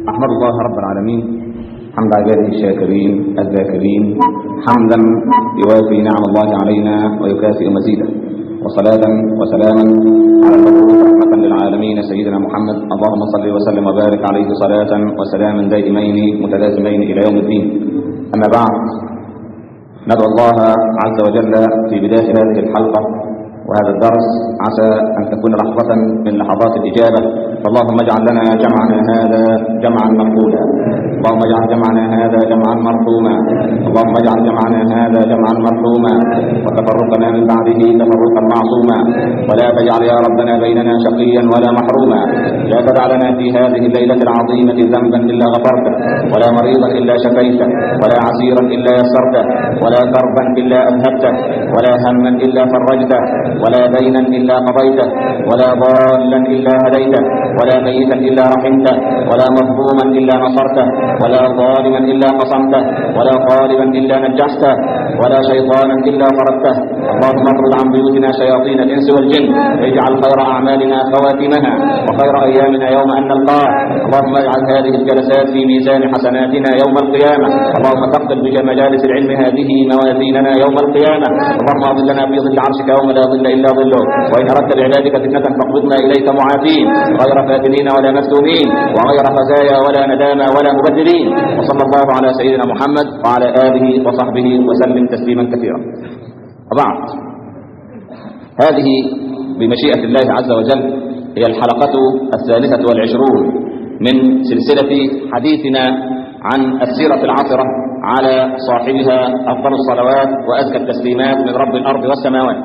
أحمد الله رب العالمين حمد عباده الشاكرين الذاكرين حمدا يوافي نعم الله علينا ويكافئ مزيده وصلاة وسلاما على المبعوث رحمة للعالمين سيدنا محمد اللهم صل وسلم وبارك عليه صلاة وسلاما دائمين متلازمين إلى يوم الدين أما بعد ندعو الله عز وجل في بداية هذه الحلقة وهذا الدرس عسى أن تكون لحظة من لحظات الإجابة فاللهم اجعل لنا جمعنا هذا جمعا مقبولا اللهم اجعل جمعنا هذا جمعا مرحوما اللهم اجعل جمعنا هذا جمعا مرحوما وتفرقنا من بعده تفرقا معصوما ولا تجعل يا ربنا بيننا شقيا ولا محروما لا تدع لنا في هذه الليلة العظيمة ذنبا إلا غفرته ولا مريضا إلا شفيته ولا عسيرا إلا يسرته ولا كربا إلا أذهبته ولا هما إلا فرجته ولا دينا إلا قضيته ولا ضالا إلا هديته ولا ميتا إلا رحمته ولا مظلوما إلا نصرته ولا ظالما إلا قصمته ولا طالبا إلا نجحته ولا شيطانا إلا طردته اللهم اطرد عن بيوتنا شياطين الإنس والجن واجعل خير أعمالنا خواتمها وخير أيامنا يوم أن نلقاه اللهم اجعل هذه الجلسات في ميزان حسناتنا يوم القيامة اللهم ثقل بمجالس العلم هذه موازيننا يوم القيامة اللهم اظلنا في ظل عرشك يوم لا ظل إلا ظله وإن أردت بعبادك فتنة فاقبضنا إليك معافين غير فاتنين ولا مفتونين وغير خزايا ولا ندامى ولا مبدلين وصلى الله على سيدنا محمد وعلى آله وصحبه وسلم تسليما كثيرا وبعد هذه بمشيئة الله عز وجل هي الحلقة الثالثة والعشرون من سلسلة حديثنا عن السيرة العطرة على صاحبها أفضل الصلوات وأزكى التسليمات من رب الأرض والسماوات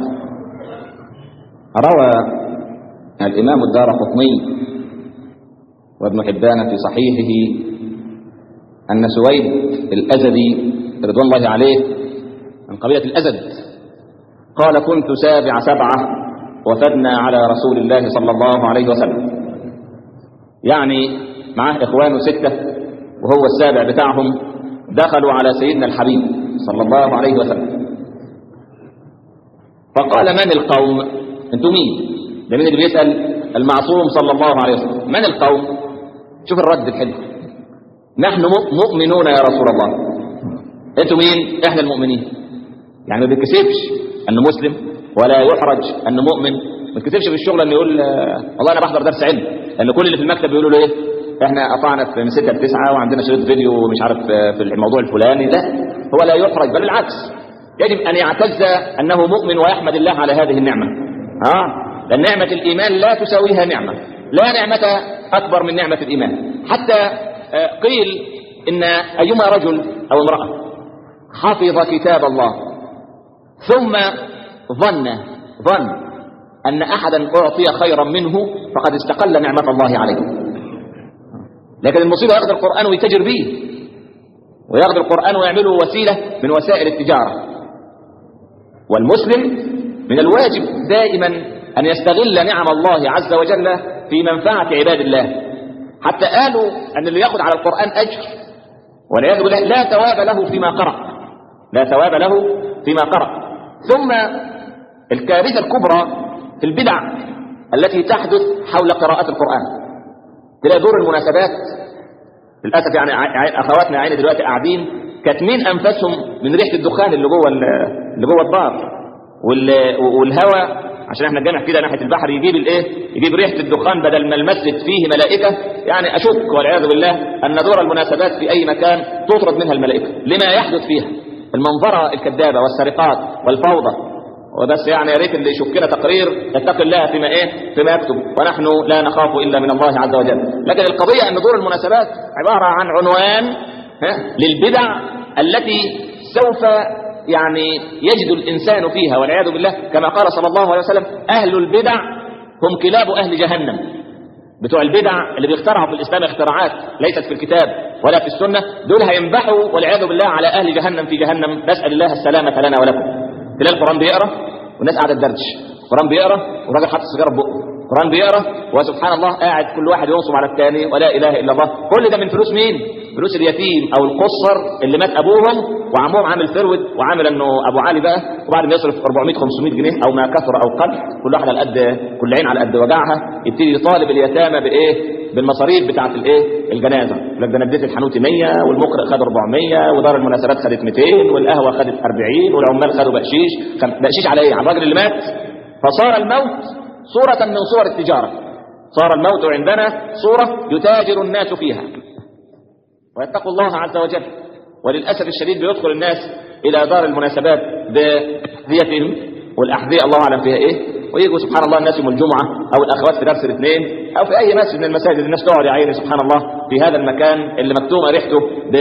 روى الإمام الدار قطني وابن حبان في صحيحه أن سويد الأزدي رضوان الله عليه من قبيلة الأزد قال كنت سابع سبعة وفدنا على رسول الله صلى الله عليه وسلم يعني معاه إخوانه ستة وهو السابع بتاعهم دخلوا على سيدنا الحبيب صلى الله عليه وسلم فقال من القوم انتم مين ده مين اللي بيسأل المعصوم صلى الله عليه وسلم من القوم شوف الرد الحلو نحن مؤمنون يا رسول الله انتم مين احنا المؤمنين يعني ما بيتكسفش انه مسلم ولا يحرج انه مؤمن ما بيتكسفش في الشغل انه يقول والله انا بحضر درس علم لان كل اللي في المكتب بيقولوا له ايه احنا قطعنا من ستة لتسعة وعندنا شريط فيديو مش عارف في الموضوع الفلاني لا هو لا يحرج بل بالعكس يجب ان يعتز انه مؤمن ويحمد الله على هذه النعمة ها لان نعمة الايمان لا تساويها نعمة لا نعمة اكبر من نعمة الايمان حتى قيل ان ايما رجل او امرأة حفظ كتاب الله ثم ظن ظن ان احدا اعطي خيرا منه فقد استقل نعمة الله عليه لكن المصيبة ياخذ القرآن ويتجر به وياخذ القرآن ويعمله وسيلة من وسائل التجارة والمسلم من الواجب دائما أن يستغل نعم الله عز وجل في منفعة عباد الله حتى قالوا أن اللي يأخذ على القرآن أجر والعياذ بالله لا ثواب له فيما قرأ لا ثواب له فيما قرأ ثم الكارثة الكبرى في البدع التي تحدث حول قراءة القرآن تلاقي دور المناسبات للاسف يعني اخواتنا عيني دلوقتي قاعدين كاتمين انفاسهم من ريحه الدخان اللي جوه اللي جوه الدار والهواء عشان احنا الجامع كده ناحيه البحر يجيب الايه يجيب ريحه الدخان بدل ما المسجد فيه ملائكه يعني اشك والعياذ بالله ان دور المناسبات في اي مكان تطرد منها الملائكه لما يحدث فيها المنظره الكذابه والسرقات والفوضى وبس يعني يا ريت اللي يشكنا تقرير يتقي الله فيما ايه فيما يكتب ونحن لا نخاف الا من الله عز وجل لكن القضيه ان دور المناسبات عباره عن عنوان للبدع التي سوف يعني يجد الانسان فيها والعياذ بالله كما قال صلى الله عليه وسلم اهل البدع هم كلاب اهل جهنم بتوع البدع اللي بيخترعوا في الاسلام اختراعات ليست في الكتاب ولا في السنه دول هينبحوا والعياذ بالله على اهل جهنم في جهنم نسال الله السلامه لنا ولكم تلاقي القرآن بيقرا والناس قاعده تدردش القرآن بيقرا والراجل حاطط السيجاره في بقه القرآن بيقرا وسبحان الله قاعد كل واحد ينصب على الثاني ولا اله الا الله كل ده من فلوس مين فلوس اليتيم او القصر اللي مات ابوهم وعمهم عامل فرود وعامل انه ابو علي بقى وبعد ما يصرف 400 500 جنيه او ما كثر او قل كل واحده على قد كل عين على قد وجعها يبتدي يطالب اليتامى بايه بالمصاريف بتاعه الايه الجنازه لك ده نديت الحنوتي 100 والمقرئ خد 400 ودار المناسبات خدت 200 والقهوه خدت 40 والعمال خدوا بقشيش بقشيش على ايه على الراجل اللي مات فصار الموت صوره من صور التجاره صار الموت عندنا صوره يتاجر الناس فيها ويتقوا الله عز وجل وللأسف الشديد بيدخل الناس إلى دار المناسبات بأحذيتهم والأحذية الله أعلم فيها إيه ويجوا سبحان الله الناس يوم الجمعة أو الأخوات في درس الاثنين أو في أي مسجد من المساجد الناس تقعد يا عيني سبحان الله في هذا المكان اللي مكتومة ريحته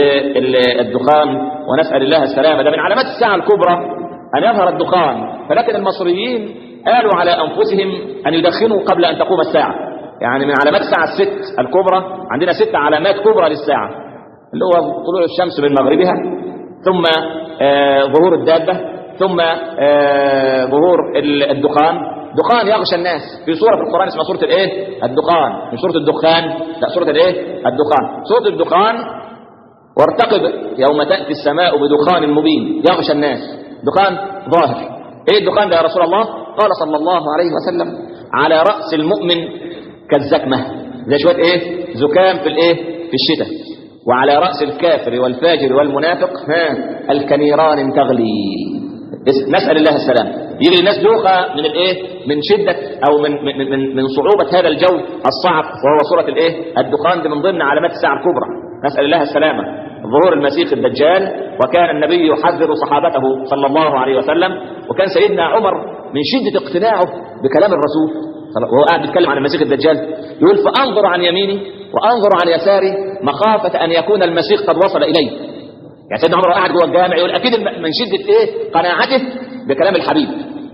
بالدخان ونسأل الله السلامة ده من علامات الساعة الكبرى أن يظهر الدخان فلكن المصريين قالوا على أنفسهم أن يدخنوا قبل أن تقوم الساعة يعني من علامات الساعة الست الكبرى عندنا ست علامات كبرى للساعة اللي هو طلوع الشمس من مغربها ثم آه ظهور الدابة ثم آه ظهور الدخان دخان يغشى الناس في سورة في القرآن اسمها سورة الايه الدخان مش سورة الدخان لا سورة الايه الدخان سورة الدخان وارتقب يوم تأتي السماء بدخان مبين يغشى الناس دخان ظاهر ايه الدخان ده يا رسول الله قال صلى الله عليه وسلم على رأس المؤمن كالزكمة زي شوية ايه زكام في الايه في الشتاء وعلى رأس الكافر والفاجر والمنافق ها الكنيران تغلي نسأل الله السلام يجي الناس دوخة من الايه من شدة او من من من, من صعوبة هذا الجو الصعب وهو صورة الايه الدخان دي من ضمن علامات الساعة الكبرى نسأل الله السلامة ظهور المسيح الدجال وكان النبي يحذر صحابته صلى الله عليه وسلم وكان سيدنا عمر من شدة اقتناعه بكلام الرسول وهو قاعد بيتكلم عن المسيح الدجال يقول فانظر عن يميني وانظر عن يساري مخافة ان يكون المسيح قد وصل الي يعني سيدنا عمر قاعد جوه الجامع يقول اكيد من شدة ايه قناعته بكلام الحبيب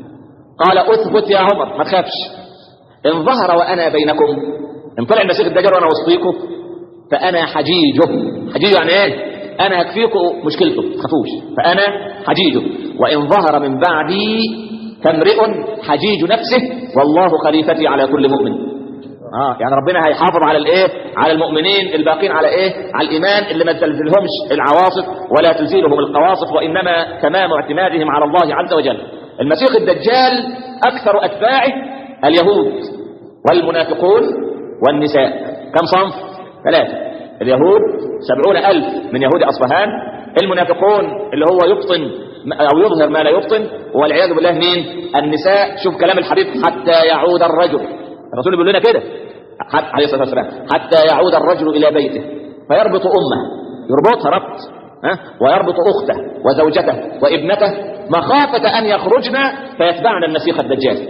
قال اثبت يا عمر ما تخافش ان ظهر وانا بينكم ان طلع المسيح الدجال وانا وسطيكم فانا حجيجه حجيجه يعني ايه انا هكفيكم مشكلته ما تخافوش فانا حجيجه وان ظهر من بعدي فامرئ حجيج نفسه والله خليفتي على كل مؤمن اه يعني ربنا هيحافظ على الايه على المؤمنين الباقين على ايه على الايمان اللي ما تزلزلهمش العواصف ولا تزيلهم القواصف وانما تمام اعتمادهم على الله عز وجل المسيح الدجال اكثر اتباعه اليهود والمنافقون والنساء كم صنف ثلاثه اليهود سبعون ألف من يهود أصفهان المنافقون اللي هو يبطن أو يظهر ما لا يبطن والعياذ بالله مين النساء شوف كلام الحبيب حتى يعود الرجل الرسول بيقول لنا كده عليه الصلاة والسلام حتى يعود الرجل إلى بيته فيربط أمه يربطها ربط ها؟ ويربط أخته وزوجته وابنته مخافة أن يخرجن فيتبعن المسيح الدجال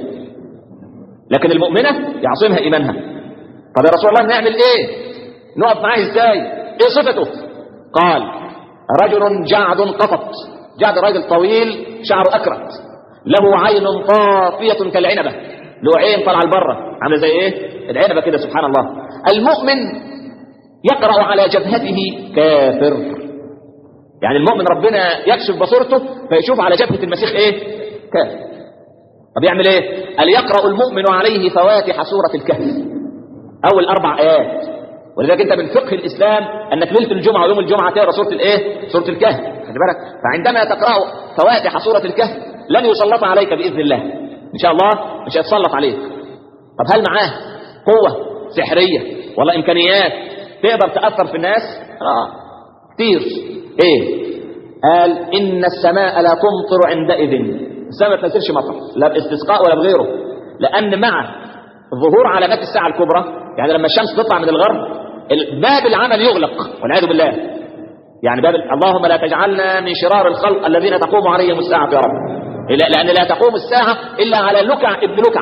لكن المؤمنة يعصمها إيمانها طب يا رسول الله نعمل إيه نقف معاه إزاي إيه صفته قال رجل جعد قطط جعد راجل طويل شعره أكرت له عين طافية كالعنبة له عين طالعه لبره عامله زي ايه العنبه كده سبحان الله المؤمن يقرا على جبهته كافر يعني المؤمن ربنا يكشف بصيرته فيشوف على جبهه المسيح ايه كافر طب يعمل ايه قال يقرا المؤمن عليه فواتح سوره الكهف اول اربع ايات ولذلك انت من فقه الاسلام انك ليله الجمعه ويوم الجمعه تقرا سوره الايه سوره الكهف خلي بالك فعندما تقرا فواتح سوره الكهف لن يسلط عليك باذن الله ان شاء الله مش هيتسلط عليك طب هل معاه قوة سحرية ولا امكانيات تقدر تأثر في الناس اه كتير ايه قال ان السماء لا تمطر عندئذ السماء ما تنزلش مطر لا باستسقاء ولا بغيره لان مع ظهور علامات الساعة الكبرى يعني لما الشمس تطلع من الغرب باب العمل يغلق والعياذ بالله يعني باب اللهم لا تجعلنا من شرار الخلق الذين تقوم عليهم الساعة يا رب لأن لا تقوم الساعة إلا على لكع ابن لكع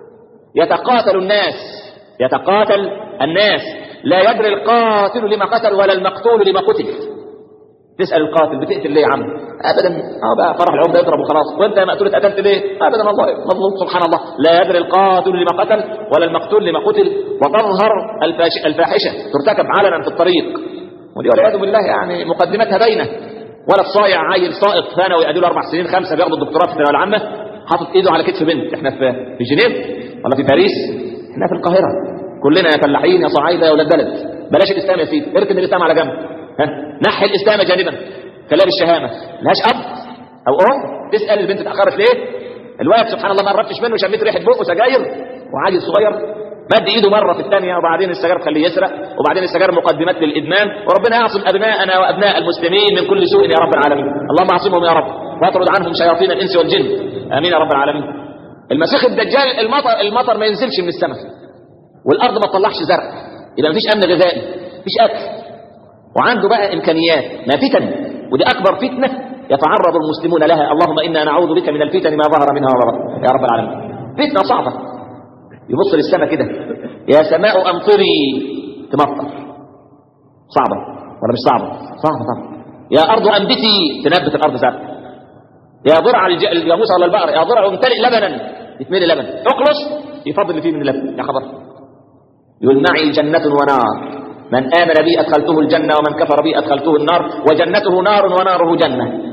يتقاتل الناس يتقاتل الناس لا يدري القاتل لما قتل ولا المقتول لما قتل تسأل القاتل بتقتل ليه يا عم أبدا اه بقى فرح العمده يضرب وخلاص وانت يا مقتول اتقتلت ليه ابدا والله مظلوم سبحان الله لا يدري القاتل لما قتل ولا المقتول لما قتل وتظهر الفاش- الفاحشه ترتكب علنا في الطريق ودي والعياذ بالله يعني مقدمتها باينه ولا صايع عيل سائق ثانوي اديله اربع سنين خمسه بياخد الدكتوراه في الثانويه العامه حاطط ايده على كتف بنت احنا في في جنيف ولا في باريس احنا في القاهره كلنا يا فلاحين يا صعايده يا ولاد بلد بلاش الاسلام يا سيدي اركن الاسلام على جنب ها نحي الاسلام جانبا كلام الشهامه لهاش اب او ام تسال البنت اتاخرت ليه الولد سبحان الله ما قربتش منه شميت ريحه بقه سجاير وعادي صغير مد ايده مره في الثانيه وبعدين السجاير خليه يسرق وبعدين السجاير مقدمات للادمان وربنا يعصم ابناءنا وابناء المسلمين من كل سوء يا رب العالمين اللهم اعصمهم يا رب واطرد عنهم شياطين الانس والجن امين يا رب العالمين المسيح الدجال المطر المطر ما ينزلش من السماء والارض ما تطلعش زرع يبقى مفيش امن غذائي مفيش اكل وعنده بقى امكانيات ما فتن ودي اكبر فتنه يتعرض المسلمون لها اللهم انا نعوذ بك من الفتن ما ظهر منها وما بطن يا رب العالمين فتنه صعبه يبص للسماء كده يا سماء امطري تمطر صعبه ولا مش صعبه صعبه طبعا يا ارض انبتي تنبت الارض زرع يا ضرع الج- الجاموسه ولا البقر يا ضرع امتلئ لبنا يتملي لبن اقلص يفضل اللي فيه من اللبن يا خبر يقول معي جنة ونار من آمن بي أدخلته الجنة ومن كفر بي أدخلته النار وجنته نار وناره جنة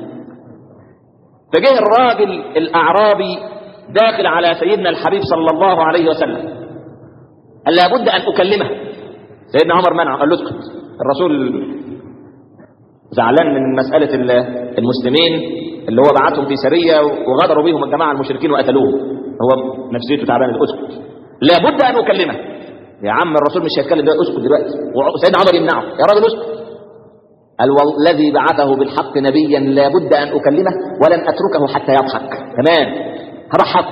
فجه الراجل الأعرابي داخل على سيدنا الحبيب صلى الله عليه وسلم قال لابد أن أكلمه سيدنا عمر منعه قال له اسكت الرسول زعلان من مسألة ال- المسلمين اللي هو بعتهم في سرية وغدروا بيهم الجماعة المشركين وقتلوهم هو نفسيته تعبانة اسكت لابد أن أكلمه يا عم الرسول مش هيتكلم دلوقتي اسكت دلوقتي وسيدنا عمر يمنعه يا راجل اسكت قال والذي بعثه بالحق نبيا لابد أن أكلمه ولن أتركه حتى يضحك تمام هضحكه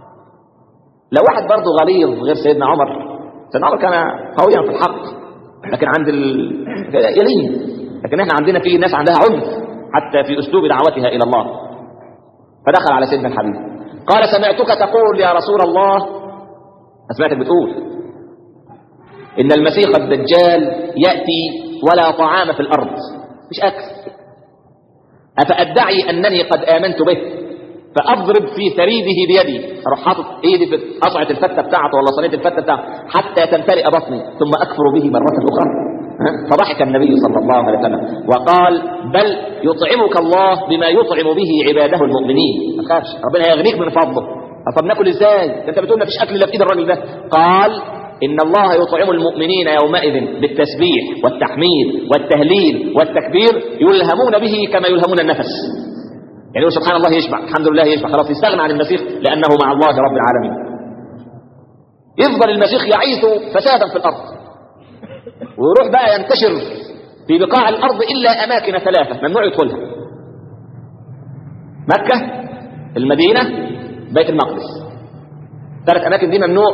لو واحد برضه غليظ غير سيدنا عمر سيدنا عمر كان قويا في الحق لكن عند ال... يلين لكن احنا عندنا في ناس عندها عنف حتى في اسلوب دعوتها الى الله فدخل على سيدنا الحبيب قال سمعتك تقول يا رسول الله سمعتك بتقول ان المسيح الدجال ياتي ولا طعام في الارض مش اكل افادعي انني قد امنت به فاضرب في ثريده بيدي اروح حاطط ايدي في قصعه الفته بتاعته ولا صينيه الفته بتاعته حتى تمتلئ بطني ثم اكفر به مره اخرى ها؟ فضحك النبي صلى الله عليه وسلم وقال بل يطعمك الله بما يطعم به عباده المؤمنين ما تخافش ربنا يغنيك من فضله طب ناكل ازاي ده انت بتقول مفيش اكل الا في ايد الراجل ده قال ان الله يطعم المؤمنين يومئذ بالتسبيح والتحميد والتهليل والتكبير يلهمون به كما يلهمون النفس يعني هو سبحان الله يشبع الحمد لله يشبع خلاص يستغنى عن المسيح لانه مع الله رب العالمين يفضل المسيح يعيث فسادا في الارض ويروح بقى ينتشر في بقاع الارض الا اماكن ثلاثه ممنوع يدخلها مكه المدينه بيت المقدس ثلاث اماكن دي ممنوع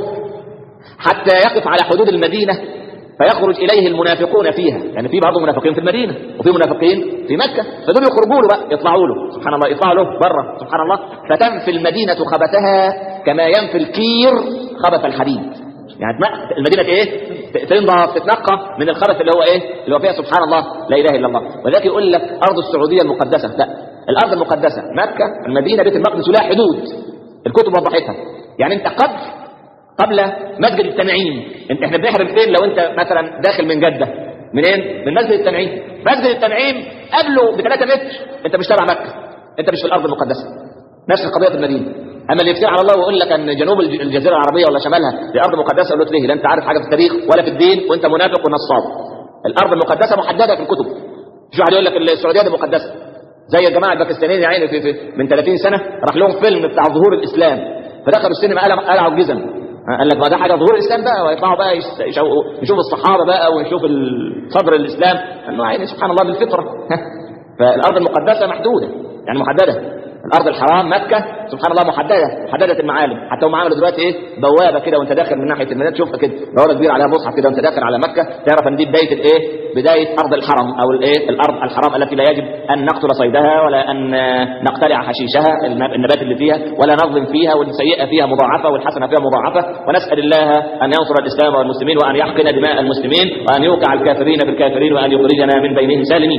حتى يقف على حدود المدينه فيخرج اليه المنافقون فيها يعني في بعض المنافقين في المدينه وفي منافقين في مكه فدول يخرجوا له بقى يطلعوا له سبحان الله يطلعوا له بره سبحان الله فتنفي المدينه خبثها كما ينفي الكير خبث الحديد يعني تم- المدينه ايه ت- تنضف تتنقى من الخبث اللي هو ايه اللي هو فيها سبحان الله لا اله الا الله ولذلك يقول لك ارض السعوديه المقدسه لا الارض المقدسه مكه المدينه بيت المقدس لها حدود الكتب وضحتها يعني انت قبل قبل مسجد التنعيم انت احنا بنحرم فين لو انت مثلا داخل من جده منين من مسجد التنعيم مسجد التنعيم قبله ب 3 متر انت مش تبع مكه انت مش في الارض المقدسه نفس القضيه في المدينه اما اللي يفتري على الله ويقول لك ان جنوب الج- الجزيره العربيه ولا شمالها دي ارض مقدسه يقول له ليه لا انت عارف حاجه في التاريخ ولا في الدين وانت منافق ونصاب الارض المقدسه محدده في الكتب مش واحد يقول لك السعوديه دي مقدسه زي الجماعه الباكستانيين يا عيني في, في من 30 سنه راح لهم فيلم بتاع ظهور الاسلام فدخلوا السينما قلعوا قلعوا الجزم قال لك ما ده حاجه ظهور الاسلام بقى ويطلعوا بقى يس- يشو- يشوفوا الصحابه بقى ويشوف ال- صدر الاسلام انه يعني سبحان الله بالفطره فالارض المقدسه محدوده يعني محدده الارض الحرام مكه سبحان الله محدده محدده المعالم حتى هم عملوا دلوقتي ايه بوابه كده وانت داخل من ناحيه المدينه تشوفها كده بوابه كبيره عليها مصحف كده وانت داخل على مكه تعرف ان دي بدايه الايه بدايه ارض الحرم او الايه الارض الحرام التي لا يجب ان نقتل صيدها ولا ان آه، نقتلع حشيشها الن- النبات اللي فيها ولا نظلم فيها والسيئه فيها مضاعفه والحسنه فيها مضاعفه ونسال الله ان ينصر الاسلام والمسلمين وان يحقن دماء المسلمين وان يوقع الكافرين بالكافرين وان يخرجنا من بينهم سالمين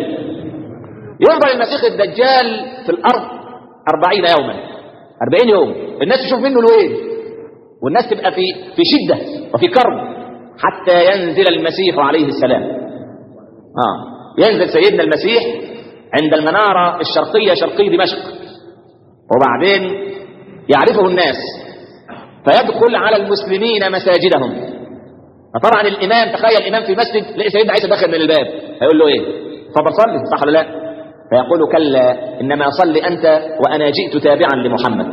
ينظر المسيح الدجال في الأرض أربعين يوما أربعين يوم الناس تشوف منه الويل والناس تبقى في في شدة وفي كرب حتى ينزل المسيح عليه السلام آه ينزل سيدنا المسيح عند المنارة الشرقية شرقي دمشق وبعدين يعرفه الناس فيدخل على المسلمين مساجدهم فطبعا الامام تخيل الامام في مسجد لقي سيدنا عيسى داخل من الباب هيقول له ايه تفضل صلي صح ولا لا فيقول كلا انما صل انت وانا جئت تابعا لمحمد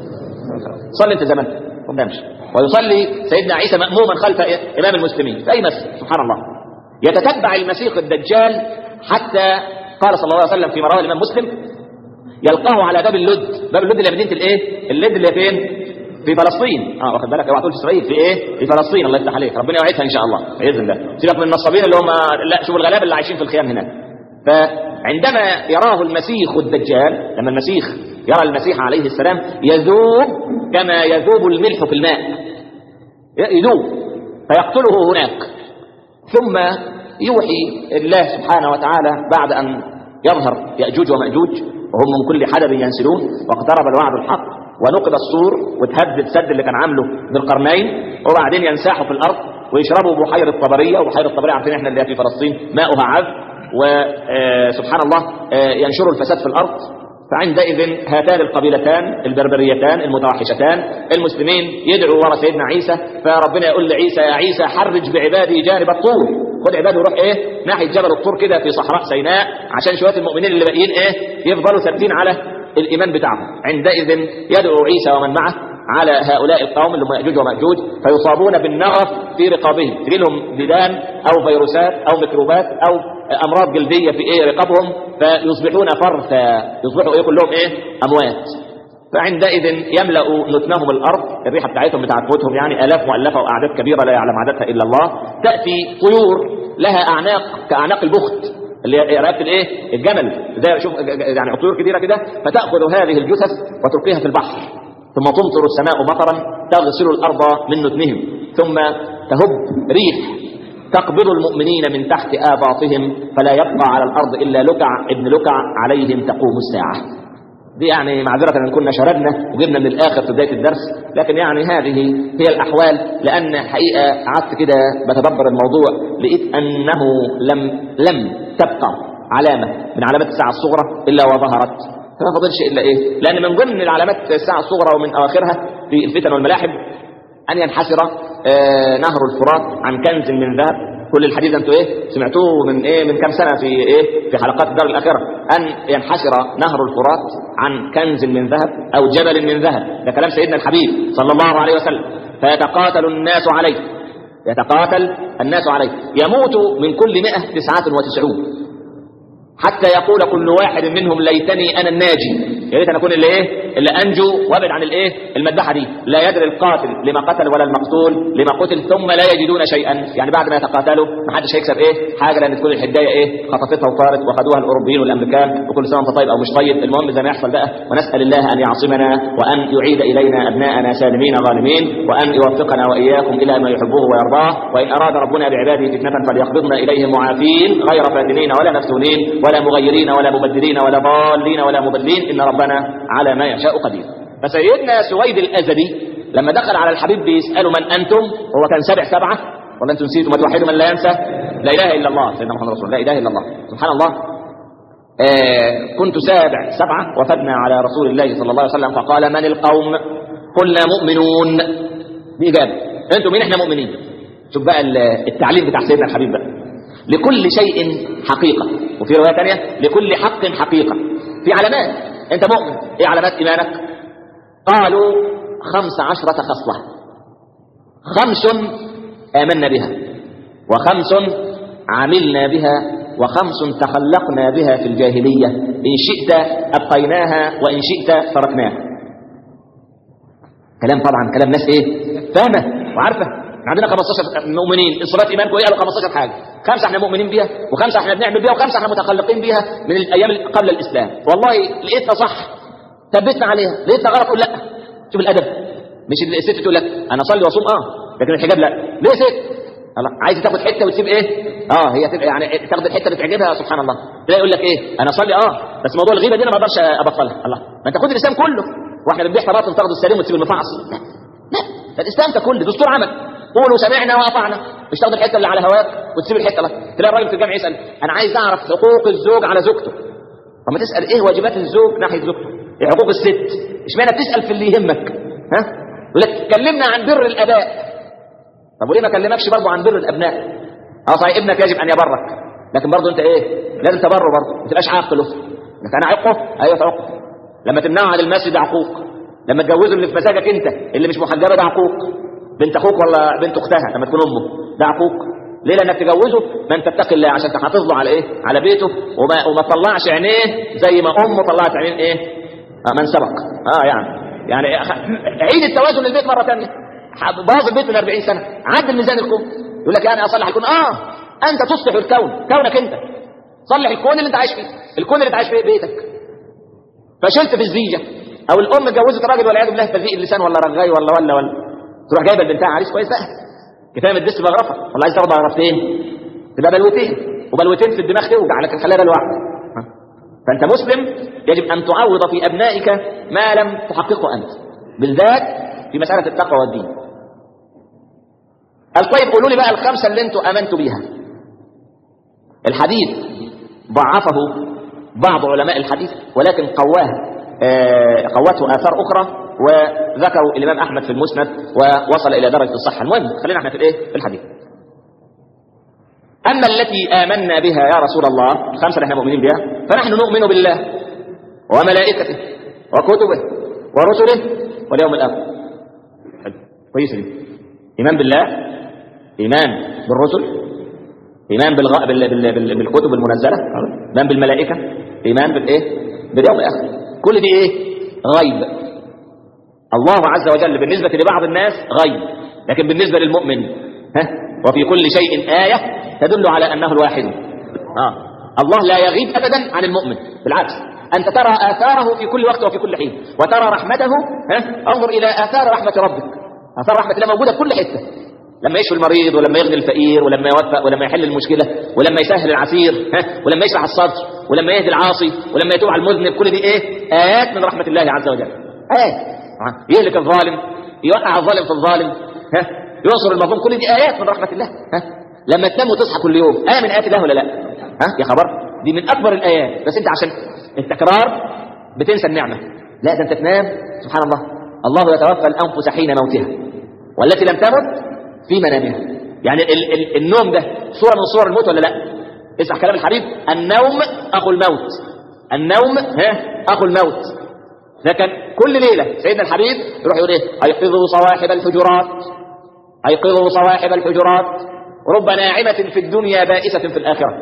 صلي انت زي ما انت ما تنامش ويصلي سيدنا عيسى مأموما خلف امام المسلمين في اي مسجد سبحان الله يتتبع المسيح الدجال حتى قال صلى الله عليه وسلم في رواه الامام مسلم يلقاه على باب اللد باب اللد اللي مدينه الايه اللد اللي فين في فلسطين اه واخد بالك اوعى تقول في اسرائيل في ايه في فلسطين الله يفتح عليك ربنا يوعدها ان شاء الله باذن الله سيبك من النصابين اللي هم لا شوف الغلابه اللي عايشين في الخيام هناك فعندما يراه المسيح الدجال لما المسيح يرى المسيح عليه السلام يذوب كما يذوب الملح في الماء يذوب فيقتله هناك ثم يوحي الله سبحانه وتعالى بعد ان يظهر ياجوج وماجوج وهم من كل حدب ينسلون واقترب الوعد الحق ونقض السور وتهد السد اللي كان عامله ذو القرنين وبعدين ينساحوا في الارض ويشربوا بحيره طبريه وبحيره طبريه عارفين احنا اللي هي في فلسطين ماؤها عذب وسبحان الله آه، ينشروا الفساد في الارض فعندئذ هاتان القبيلتان البربريتان المتوحشتان المسلمين يدعوا ورا سيدنا عيسى فربنا يقول لعيسى يا عيسى حرج بعبادي جانب الطور خد عباده وروح ايه ناحيه جبل الطور كده في صحراء سيناء عشان شويه المؤمنين اللي باقيين ايه يفضلوا ثابتين على الايمان بتاعهم عندئذ يدعو عيسى ومن معه على هؤلاء القوم اللي هم ياجوج وماجوج فيصابون بالنغف في رقابهم تجي لهم ديدان او فيروسات او ميكروبات او امراض جلديه في ايه رقابهم فيصبحون فرثا يصبحوا ايه كلهم ايه اموات فعندئذ يملا نتنهم الارض الريحه بتاعتهم بتاعت موتهم يعني الاف مؤلفه واعداد كبيره لا يعلم عددها الا الله تاتي طيور لها اعناق كاعناق البخت اللي هي رقبه الايه الجمل زي شوف يعني طيور كبيره كده فتاخذ هذه الجثث وتلقيها في البحر ثم تمطر السماء مطرا تغسل الارض من نتنهم ثم تهب ريح تقبض المؤمنين من تحت آباطهم فلا يبقى على الأرض إلا لكع ابن لكع عليهم تقوم الساعة دي يعني معذرة ان كنا شردنا وجبنا من الآخر في بداية الدرس لكن يعني هذه هي الأحوال لأن حقيقة قعدت كده بتدبر الموضوع لقيت أنه لم لم تبقى علامة من علامات الساعة الصغرى إلا وظهرت فما فضلش إلا إيه لأن من ضمن العلامات الساعة الصغرى ومن أواخرها في الفتن والملاحم أن ينحسر آه نهر الفرات عن كنز من ذهب كل الحديث انتوا ايه سمعتوه من ايه من كام سنه في ايه في حلقات الدار الاخره ان ينحسر نهر الفرات عن كنز من ذهب او جبل من ذهب ده كلام سيدنا الحبيب صلى الله عليه وسلم فيتقاتل الناس عليه يتقاتل الناس عليه يموت من كل مئة تسعة وتسعون حتى يقول كل واحد منهم ليتني انا الناجي يا ريت انا اكون اللي ايه اللي انجو وابعد عن الايه المذبحه دي لا يدري القاتل لما قتل ولا المقتول لما قتل ثم لا يجدون شيئا يعني بعد ما يتقاتلوا ما حدش هيكسب ايه حاجه لان تكون الحدايه ايه خطفتها وطارت واخذوها الاوروبيين والامريكان وكل سنه وانت طيب او مش طيب المهم زي ما يحصل بقى ونسال الله ان يعصمنا وان يعيد الينا ابناءنا سالمين غانمين وان يوفقنا واياكم الى ما يحبه ويرضاه وان اراد ربنا بعباده فتنه فليقبضنا اليه معافين غير فاتنين ولا مفتونين ولا مغيرين ولا مبدلين ولا ضالين ولا مضلين ان ربنا على ما يشاء قدير فسيدنا سويد الازدي لما دخل على الحبيب بيساله من انتم هو كان سابع سبعه ولا انتم نسيتوا ما توحدوا من لا ينسى لا اله الا الله سيدنا محمد رسول الله لا اله الا الله سبحان الله آه كنت سابع سبعه وفدنا على رسول الله صلى الله عليه وسلم فقال من القوم قلنا مؤمنون دي اجابه انتم مين احنا مؤمنين شوف بقى التعليم بتاع سيدنا الحبيب بقى لكل شيء حقيقة وفي رواية ثانية لكل حق حقيقة في علامات انت مؤمن ايه علامات ايمانك قالوا خمس عشرة خصلة خمس آمنا بها وخمس عملنا بها وخمس تخلقنا بها في الجاهلية إن شئت أبقيناها وإن شئت تركناها كلام طبعا كلام ناس ايه فاهمة وعارفة عندنا 15 مؤمنين صفات ايمان كويسه قالوا 15 حاجه خمسه احنا مؤمنين بيها وخمسه احنا بنعمل بيها وخمسه احنا متخلقين بيها من الايام قبل الاسلام والله لقيتنا صح ثبتنا عليها لقيتنا غلط قول لا شوف الادب مش الست تقول لك انا اصلي واصوم اه لكن الحجاب لا ليه ست الله عايز تاخد حته وتسيب ايه اه هي تبقى يعني تاخد الحته اللي تعجبها سبحان الله تلاقي يقول لك ايه انا اصلي اه بس موضوع الغيبه دي انا ما اقدرش ابطلها الله ما انت خد الاسلام كله واحنا بنبيع طراطن تاخد السليم وتسيب المفعص لا لا ده الاسلام ده كله دستور عمل قولوا سمعنا واطعنا مش تاخد الحته اللي على هواك وتسيب الحته لا تلاقي الراجل في الجامع يسال انا عايز اعرف حقوق الزوج على زوجته طب ما تسال ايه واجبات الزوج ناحيه زوجته ايه حقوق الست اشمعنى بتسال في اللي يهمك ها يقول لك كلمنا عن بر الاباء طب وليه ما كلمكش برضه عن بر الابناء اه صحيح ابنك يجب ان يبرك لكن برضه انت ايه لازم تبره برضه ما تبقاش عاق له لكن انا عقه ايوه تعقه لما تمنعه عن المسجد ده عقوق لما تجوزه اللي في مزاجك انت اللي مش محجبه ده عقوق بنت اخوك ولا بنت اختها لما تكون امه ده عقوق ليه لانك تجوزه ما انت تتقي الله عشان تحافظ له على ايه على بيته وما وما تطلعش عينيه زي ما امه طلعت عينين ايه آه من سبق اه يعني يعني عيد التوازن للبيت مره ثانيه باظ البيت من 40 سنه عدل ميزان الكون يقول لك يعني اصلح الكون اه انت تصلح الكون كونك انت صلح الكون اللي انت عايش فيه الكون اللي انت عايش فيه بيتك فشلت في الزيجه او الام اتجوزت راجل والعياذ بالله بذيء اللسان ولا رغاي ولا ولا ولا تروح جايبه لبنتها عريس كويس بقى كفايه ما تدس بغرفه والله عايز تاخد بغرفتين تبقى بلوتين وبلوتين في الدماغ توجع لكن خليها بلوه فانت مسلم يجب ان تعوض في ابنائك ما لم تحققه انت بالذات في مساله التقوى والدين قال طيب قولوا لي بقى الخمسه اللي انتوا امنتوا بيها الحديث ضعفه بعض علماء الحديث ولكن قواه آه قوته اثار اخرى وذكروا الامام احمد في المسند ووصل الى درجه الصحه المهم خلينا احنا في الايه في الحديث اما التي امنا بها يا رسول الله الخمسه اللي احنا مؤمنين بها فنحن نؤمن بالله وملائكته وكتبه ورسله واليوم الاخر حلو كويس دي ايمان بالله ايمان بالرسل ايمان بالغ... بال... بال... بال... بالكتب المنزله ايمان بالملائكه ايمان بالايه باليوم الاخر كل دي ايه غيب الله عز وجل بالنسبه لبعض الناس غيب لكن بالنسبه للمؤمن ها وفي كل شيء ايه تدل على انه الواحد آه. الله لا يغيب ابدا عن المؤمن بالعكس انت ترى اثاره في كل وقت وفي كل حين وترى رحمته ها انظر الى اثار رحمه ربك اثار رحمه الله موجوده في كل حته لما يشفي المريض ولما يغني الفقير ولما يوفق ولما يحل المشكله ولما يسهل العسير ها ولما يشرح الصدر ولما يهدي العاصي ولما يتوب على المذنب كل دي ايه ايات من رحمه الله عز وجل ايات يهلك الظالم يوقع الظالم في الظالم ها ينصر المظلوم كل دي ايات من رحمه الله ها لما تنام وتصحى كل يوم ايه من ايات الله ولا لا ها يا خبر دي من اكبر الايات بس انت عشان التكرار بتنسى النعمه لا ده انت تنام سبحان الله الله يتوفى الانفس حين موتها والتي لم تمت في منامها يعني ال ال النوم ده صوره من صور الموت ولا لا اسمع كلام الحبيب النوم اخو الموت النوم ها اخو الموت لكن كل ليله سيدنا الحبيب يروح يقول ايه ايقظوا صواحب الحجرات ايقظوا صواحب الحجرات رب ناعمة في الدنيا بائسة في الآخرة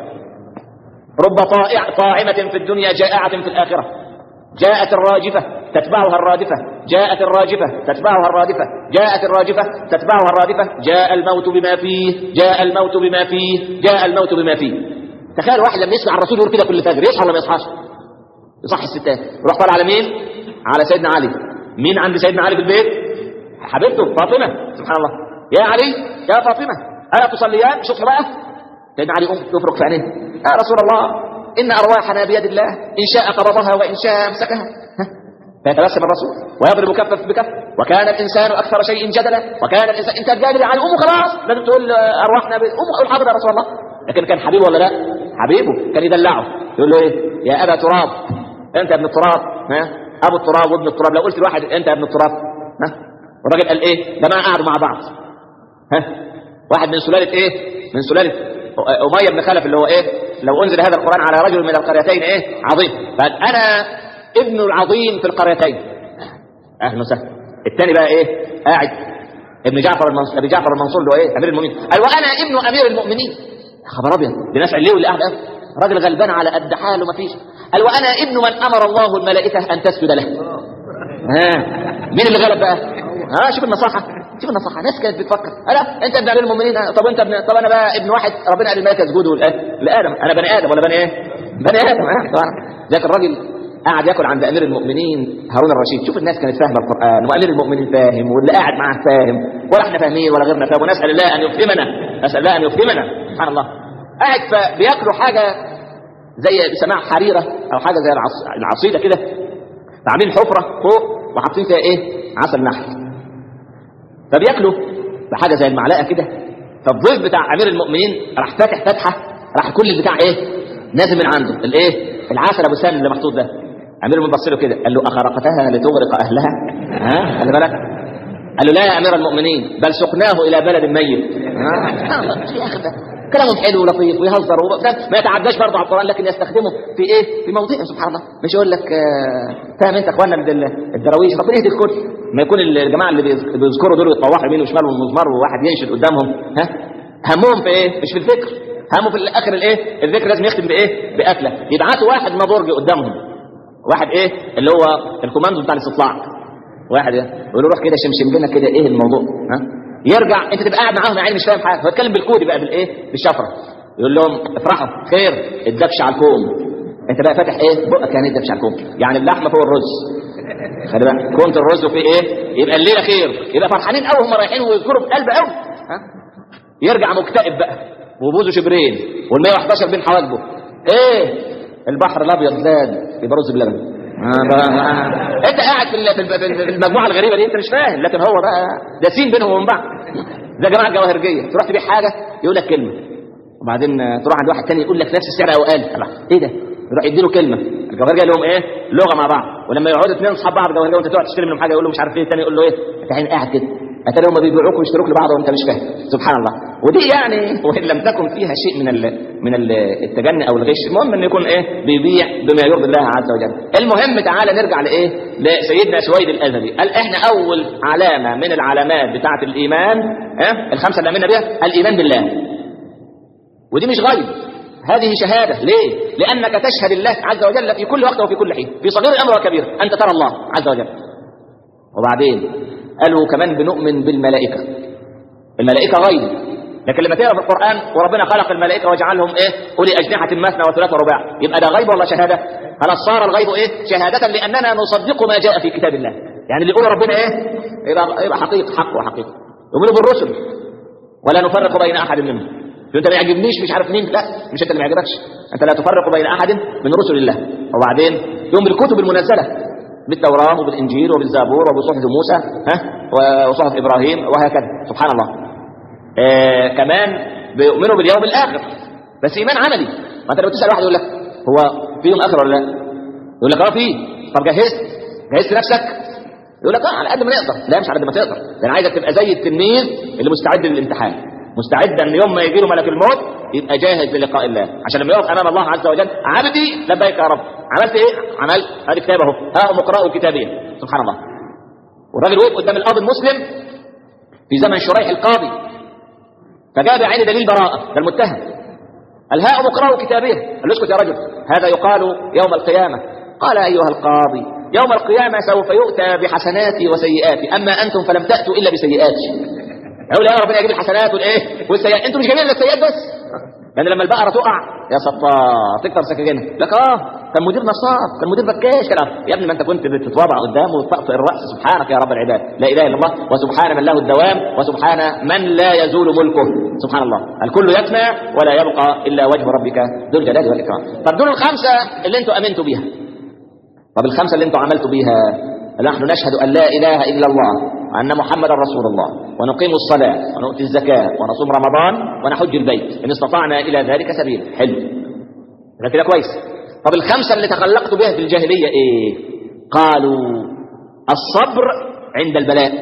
رب طائع طاعمة في الدنيا جائعة في الآخرة جاءت الراجفة تتبعها الرادفة جاءت الراجفة تتبعها الرادفة جاءت الراجفة تتبعها الرادفة جاء الموت بما فيه جاء الموت بما فيه جاء الموت بما فيه تخيل واحد لما يسمع الرسول يقول كده كل فجر يصحى ولا ما يصحاش يصحي الستات يروح طالع على مين على سيدنا علي مين عند سيدنا علي في البيت حبيبته فاطمة سبحان الله يا علي يا فاطمة ألا تصليان شوف بقى سيدنا علي يقوم يفرق في عينيه يا رسول الله إن أرواحنا بيد الله إن شاء قبضها وإن شاء أمسكها فيتبسم الرسول ويضرب كفا بكف وكان الإنسان أكثر شيء جدلا وكان الإنسان أنت تجادل عن أمه خلاص لازم تقول أرواحنا بيد أمه قول حاضر يا رسول الله لكن كان حبيبه ولا لا حبيبه كان يدلعه يقول له إيه يا أبا تراب أنت ابن التراب ها أبو التراب وابن التراب لو قلت لواحد أنت ابن التراب ها والراجل قال إيه ده ما قعدوا مع بعض ها واحد من سلالة ايه من سلالة أمية بن خلف اللي هو ايه لو انزل هذا القرآن على رجل من القريتين ايه عظيم فانا ابن العظيم في القريتين اهلا وسهلا الثاني بقى ايه قاعد ابن جعفر المنصور ابي جعفر المنصور اللي هو ايه امير المؤمنين قال وانا ابن امير المؤمنين يا خبر ابيض بناس عليه اللي قاعد راجل غلبان على قد حاله ما فيش قال وانا ابن من امر الله الملائكه ان تسجد له ها مين اللي غلب بقى ها شوف النصاحه شوف النصيحه ناس كانت بتفكر انا انت ابن امير المؤمنين طب انت ابن طب انا بقى ابن واحد ربنا قال الملائكه اسجدوا لادم انا بني ادم ولا بني ايه بني ادم ذاك الراجل قاعد ياكل عند امير المؤمنين هارون الرشيد شوف الناس كانت فاهمه القران وامير المؤمنين فاهم واللي قاعد معاه فاهم ولا احنا فاهمين ولا غيرنا فاهم ونسال الله ان يفهمنا نسال الله ان يفهمنا سبحان الله قاعد فبياكلوا حاجه زي بسماع حريره او حاجه زي العص... العصيده كده عاملين حفره فوق وحاطين فيها ايه عسل نحل فبياكلوا بحاجه زي المعلقه كده فالضيف بتاع امير المؤمنين راح فاتح فتحه راح كل البتاع ايه نازل من عنده الايه العسل ابو سالم اللي محطوط ده امير المؤمنين بص له كده قال له اخرقتها لتغرق اهلها ها خلي بالك قال له لا يا امير المؤمنين بل سقناه الى بلد ميت ها يا اخي ده كلامهم حلو ولطيف ويهزر وب- ما يتعداش برضه على القران لكن يستخدمه في ايه في موضعه سبحان الله مش يقول لك آه، فاهم انت اخواننا من ال- الدراويش ربنا يهدي الكل ما يكون الجماعه اللي بيذ- بيذكروا دول يتطوحوا يمين وشمال والمزمار وواحد ينشد قدامهم ها همهم في ايه مش في الفكر همه في الاخر الايه الذكر لازم يختم بايه باكله يبعتوا واحد مضرج قدامهم واحد ايه اللي هو الكوماندو بتاع الاستطلاع واحد يقول له روح كده شمشم لنا كده ايه الموضوع ها يرجع انت تبقى قاعد معاهم يعني مش فاهم حاجه هو يتكلم بالكودي بقى بالايه بالشفره يقول لهم افرحوا خير الدبش على الكوم انت بقى فاتح ايه بقك يعني الدبش على الكوم يعني اللحمه فوق الرز خلي بالك كومه الرز وفيه ايه يبقى الليله خير يبقى فرحانين قوي هم رايحين ويذكروا بقلب قوي ها يرجع مكتئب بقى وبوزه شبرين وال 111 بين حواجبه ايه البحر الابيض زاد يبقى رز بلبن آه بقى- آه. انت قاعد في ال- في ال- في المجموعه الغريبه دي انت مش فاهم لكن هو بقى داسين بينهم وبين بعض زي جماعه الجواهرجيه تروح تبيع حاجه يقول لك كلمه وبعدين آه، تروح عند واحد تاني يقول لك نفس السعر او اقل الله، ايه ده يروح يديله كلمه الجواهرجيه لهم ايه لغه مع بعض ولما يقعدوا اثنين اصحاب بعض جواهرجيه وانت تقعد تشتري منهم حاجه يقول له مش عارف ايه الثاني يقول له ايه انت عين قاعد كده اتاري هم بيبيعوك ويشتروك لبعض وانت مش فاهم سبحان الله ودي يعني وان لم تكن فيها شيء من ال من ال التجني او الغش المهم انه يكون ايه بيبيع بما يرضي الله عز وجل المهم تعالى نرجع لايه لسيدنا سويد الازلي قال احنا اول علامه من العلامات بتاعه الايمان ها الخمسه اللي امنا بها الايمان بالله ودي مش غيب هذه شهادة ليه؟ لأنك تشهد الله عز وجل في كل وقت وفي كل حين في صغير الأمر وكبير أنت ترى الله عز وجل وبعدين قالوا كمان بنؤمن بالملائكة الملائكة غيب لكن لما تقرا في القرآن وربنا خلق الملائكة وجعلهم إيه؟ أولي أجنحة مثنى وثلاث ورباع يبقى ده غيب ولا شهادة؟ خلاص صار الغيب إيه؟ شهادة لأننا نصدق ما جاء في كتاب الله يعني اللي يقول ربنا إيه؟ يبقى, يبقى حقيقة حق وحقيقة يؤمنوا بالرسل ولا نفرق بين أحد منهم انت ما يعجبنيش مش عارف مين لا مش انت اللي ما يعجبكش انت لا تفرق بين احد من رسل الله وبعدين يوم بالكتب المنزله بالتوراه وبالانجيل وبالزبور وبصحف موسى ها وصحف ابراهيم وهكذا سبحان الله آه كمان بيؤمنوا باليوم الاخر بس ايمان عملي ما انت لو تسال واحد يقول لك هو في يوم اخر ولا لا يقول لك اه في طب جهزت جهزت نفسك يقول لك اه على قد ما نقدر لا مش على قد ما تقدر ده انا عايزك تبقى زي التلميذ اللي مستعد للامتحان مستعد ان يوم ما يجي له ملك الموت يبقى جاهز للقاء الله عشان لما يقف امام الله عز وجل عبدي لبيك يا رب عملت ايه عملت ادي كتاب اهو ها اقرأوا كتابين سبحان الله والراجل وقف قدام القاضي المسلم في زمن شريح القاضي فجاء بعين دليل براءه ده المتهم قال ها اقرأوا كتابين قال له اسكت يا رجل هذا يقال يوم القيامه قال ايها القاضي يوم القيامه سوف يؤتى بحسناتي وسيئاتي اما انتم فلم تاتوا الا بسيئاتي يقول يا ربنا يجيب الحسنات والايه والسيئات انتوا مش جايبين الا السيئات بس لان لما البقره تقع يا ستار تكتر سكاكينها لك اه كان مدير نصاب كان مدير بكاش كده يا ابني ما انت كنت بتتواضع قدامه وتطأطئ الراس سبحانك يا رب العباد لا اله الا الله وسبحان من له الدوام وسبحان من لا يزول ملكه سبحان الله الكل يفنى ولا يبقى الا وجه ربك ذو الجلال والاكرام طب دول الخمسه اللي انتوا امنتوا بيها طب الخمسه اللي انتوا عملتوا بيها نحن نشهد ان لا اله الا الله وأن محمدا رسول الله ونقيم الصلاة ونؤتي الزكاة ونصوم رمضان ونحج البيت إن استطعنا إلى ذلك سبيلا حلو ده كده كويس طب الخمسة اللي تخلقت بها في الجاهلية إيه قالوا الصبر عند البلاء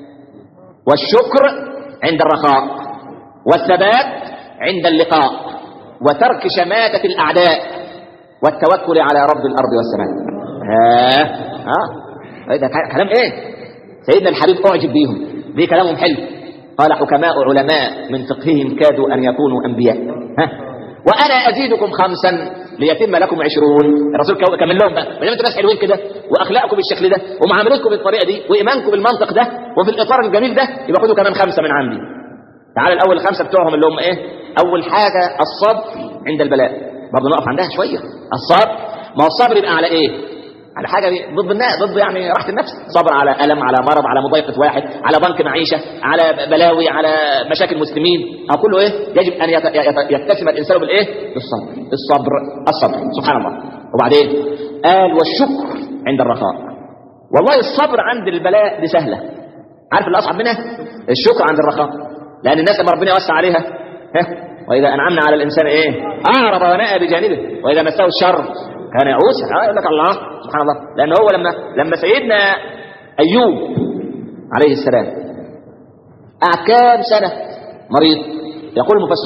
والشكر عند الرخاء والثبات عند اللقاء وترك شماتة الأعداء والتوكل على رب الأرض والسماء ها ها ده كلام ايه سيدنا الحبيب أعجب بيهم دي كلامهم حلو قال حكماء علماء من فقههم كادوا أن يكونوا أنبياء ها وأنا أزيدكم خمسا ليتم لكم عشرون الرسول كمل لهم بقى ما دام انتوا ناس حلوين كده واخلاقكم بالشكل ده ومعاملتكم بالطريقه دي وايمانكم بالمنطق ده وفي الاطار الجميل ده يبقى خدوا كمان خمسه من عندي تعال الاول الخمسه بتوعهم اللي هم ايه اول حاجه الصبر عند البلاء برضه نقف عندها شويه الصبر ما هو الصبر يبقى على ايه على حاجه ضد الناس ضد يعني راحه النفس صبر على الم على مرض على مضايقه واحد على ضنك معيشه على بلاوي على مشاكل مسلمين او كله ايه يجب ان يتسم الانسان بالايه بالصبر الصبر الصبر سبحان الله وبعدين قال والشكر عند الرخاء والله الصبر عند البلاء دي سهله عارف اللي اصعب منها الشكر عند الرخاء لان الناس لما ربنا يوسع عليها ها واذا انعمنا على الانسان ايه اعرض وناى بجانبه واذا مسه الشر كان يعوسا اه يقول لك الله سبحان الله لان هو لما لما سيدنا ايوب عليه السلام قعد كام سنه مريض يقول المفسرون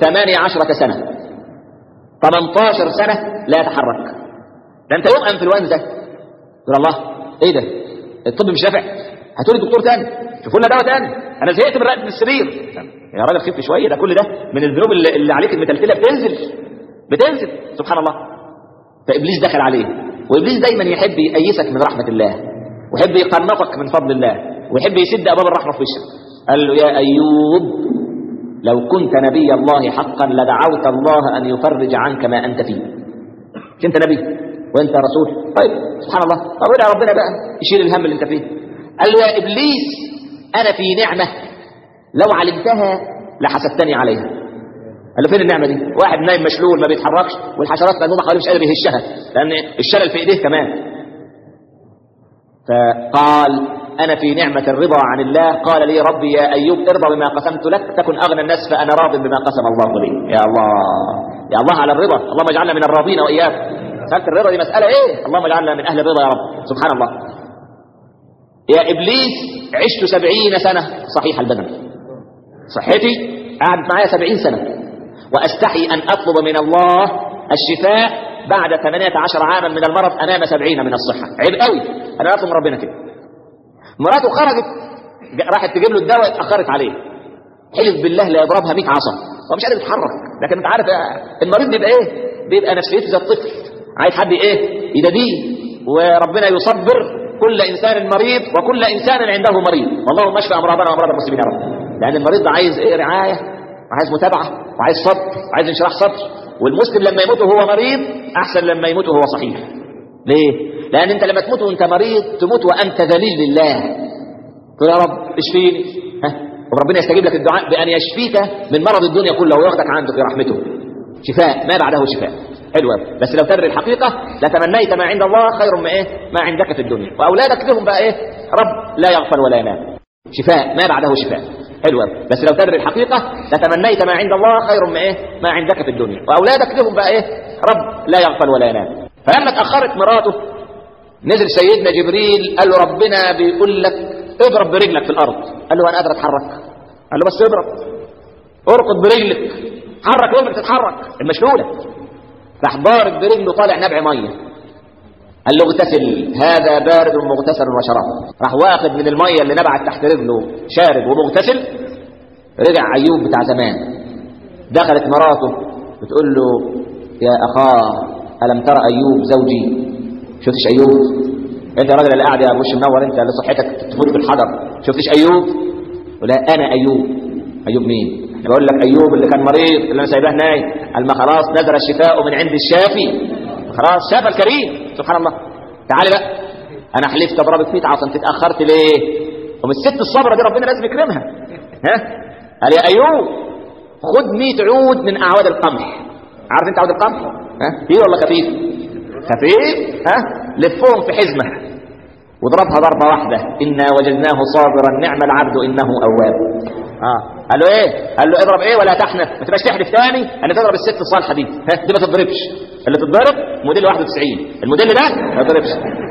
18 سنة 18 سنة لا يتحرك ده انت يوم انفلونزا تقول الله ايه ده الطب مش نافع هاتوا لي دكتور تاني شوفوا لنا دواء تاني انا زهقت من رقبه السرير يا راجل خف شويه ده كل ده من الذنوب اللي, اللي عليك المتلتله بتنزل بتنزل سبحان الله فابليس دخل عليه وابليس دايما يحب يأيسك من رحمه الله ويحب يقنطك من فضل الله ويحب يسد ابواب الرحمه في وشك قال له يا ايوب لو كنت نبي الله حقا لدعوت الله ان يفرج عنك ما انت فيه مش انت نبي وانت رسول طيب سبحان الله طب ادعي ربنا بقى يشيل الهم اللي انت فيه قال له يا ابليس انا في نعمه لو علمتها لحسدتني عليها قال له فين النعمه دي واحد نايم مشلول ما بيتحركش والحشرات مجنونه حواليه مش قادر يهشها لان الشلل في ايديه كمان فقال انا في نعمه الرضا عن الله قال لي ربي يا ايوب ارضى بما قسمت لك تكن اغنى الناس فانا راض بما قسم الله لي يا الله يا الله على الرضا اللهم اجعلنا من الراضين واياك مساله الرضا دي مساله ايه اللهم اجعلنا من اهل الرضا يا رب سبحان الله يا ابليس عشت سبعين سنه صحيح البدن صحتي قعدت معايا سبعين سنه واستحي ان اطلب من الله الشفاء بعد 18 عاما من المرض امام سبعين من الصحه عيب قوي انا اطلب من ربنا كده مراته خرجت راحت تجيب له الدواء اتاخرت عليه حلف بالله لا يضربها 100 عصا هو مش قادر يتحرك لكن انت عارف المريض بيبقى ايه بيبقى نفسيته زي الطفل عايز حد ايه يداديه وربنا يصبر كل انسان مريض وكل انسان عنده مريض والله اشفى امراضنا وامراض المسلمين يا رب لان المريض ده عايز ايه رعايه وعايز متابعه وعايز صبر وعايز انشراح صدر والمسلم لما يموت وهو مريض احسن لما يموت وهو صحيح ليه لان انت لما تموت وانت مريض تموت وانت ذليل لله تقول يا رب اشفيني ها وربنا يستجيب لك الدعاء بان يشفيك من مرض الدنيا كله وياخدك عنده في رحمته شفاء ما بعده شفاء حلوة بس لو تدري الحقيقة لتمنيت ما عند الله خير من ايه ما عندك في الدنيا واولادك لهم بقى ايه رب لا يغفل ولا ينام شفاء ما بعده شفاء حلوة بس لو تدري الحقيقة لتمنيت ما عند الله خير من ايه ما عندك في الدنيا واولادك لهم بقى ايه رب لا يغفل ولا ينام فلما اتاخرت مراته نزل سيدنا جبريل قال له ربنا بيقول لك اضرب برجلك في الارض قال له انا قادر اتحرك قال له بس اضرب ارقد برجلك حرك رجلك تتحرك المشلوله راح ضارب برجله طالع نبع ميه قال له اغتسل هذا بارد مغتسل وشراب راح واخد من الميه اللي نبعت تحت رجله شارب ومغتسل رجع ايوب بتاع زمان دخلت مراته بتقول له يا اخاه الم ترى ايوب زوجي شفتش ايوب انت يا راجل اللي قاعد يا وش منور انت اللي صحتك تفوت بالحجر شفتش ايوب ولا انا ايوب ايوب مين بقول لك ايوب اللي كان مريض اللي انا سايباه نايم قال ما خلاص نزل الشفاء من عند الشافي خلاص شاف الكريم سبحان الله تعالي بقى انا حلفت اضربك 100 عصا انت اتاخرت ليه ومن الست الصبره دي ربنا لازم يكرمها ها قال يا ايوب خد 100 عود من اعواد القمح عارف انت عود القمح ها تقيل ولا خفيف خفيف ها لفهم في حزمه واضربها ضربه واحده انا وجدناه صابرا نعم العبد انه اواب اه قال له ايه قال له اضرب ايه ولا تحنث ما تبقاش تحلف تاني ان تضرب الست الصالحه دي ها دي ما تضربش اللي تتضرب موديل 91 الموديل ده ما يضربش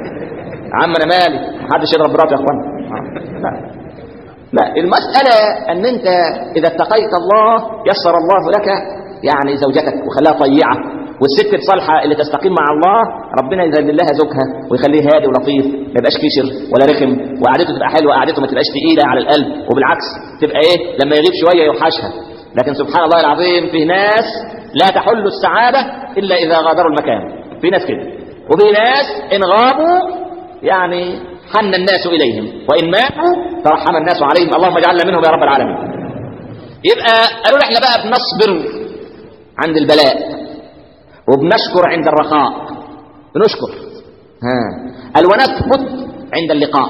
عم انا مالي محدش يضرب مراته يا اخوان آه. لا لا المسألة أن أنت إذا اتقيت الله يسر الله لك يعني زوجتك وخلاها طيعة والست الصالحة اللي تستقيم مع الله ربنا يذلل لها زوجها ويخليه هادي ولطيف ما يبقاش كشر ولا رخم وقعدته تبقى حلوة قعدته ما تبقاش تقيلة على القلب وبالعكس تبقى ايه لما يغيب شوية يوحشها لكن سبحان الله العظيم في ناس لا تحل السعادة إلا إذا غادروا المكان في ناس كده وفي ناس إن غابوا يعني حن الناس إليهم وإن ماتوا ترحم الناس عليهم اللهم اجعلنا منهم يا رب العالمين يبقى قالوا له احنا بقى بنصبر عند البلاء وبنشكر عند الرخاء بنشكر ها قال ونثبت عند اللقاء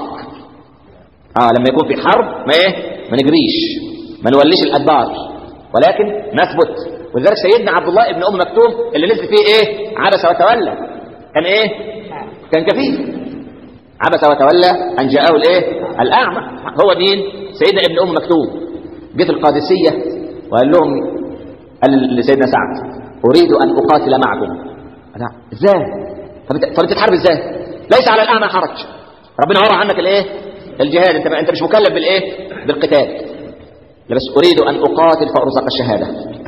اه لما يكون في حرب ما ايه ما نجريش ما نوليش الادبار ولكن نثبت ولذلك سيدنا عبد الله ابن ام مكتوم اللي نزل فيه ايه عبس وتولى كان ايه كان كفيف عبس وتولى ان جاءه الايه الاعمى هو مين سيدنا ابن ام مكتوم جه القادسيه وقال لهم قال لسيدنا سعد اريد ان اقاتل معكم لا ازاي طب انت طب انت تحارب ازاي ليس على الاعمى حرج ربنا ورى عنك الايه الجهاد انت انت مش مكلف بالايه بالقتال لا بس اريد ان اقاتل فارزق الشهاده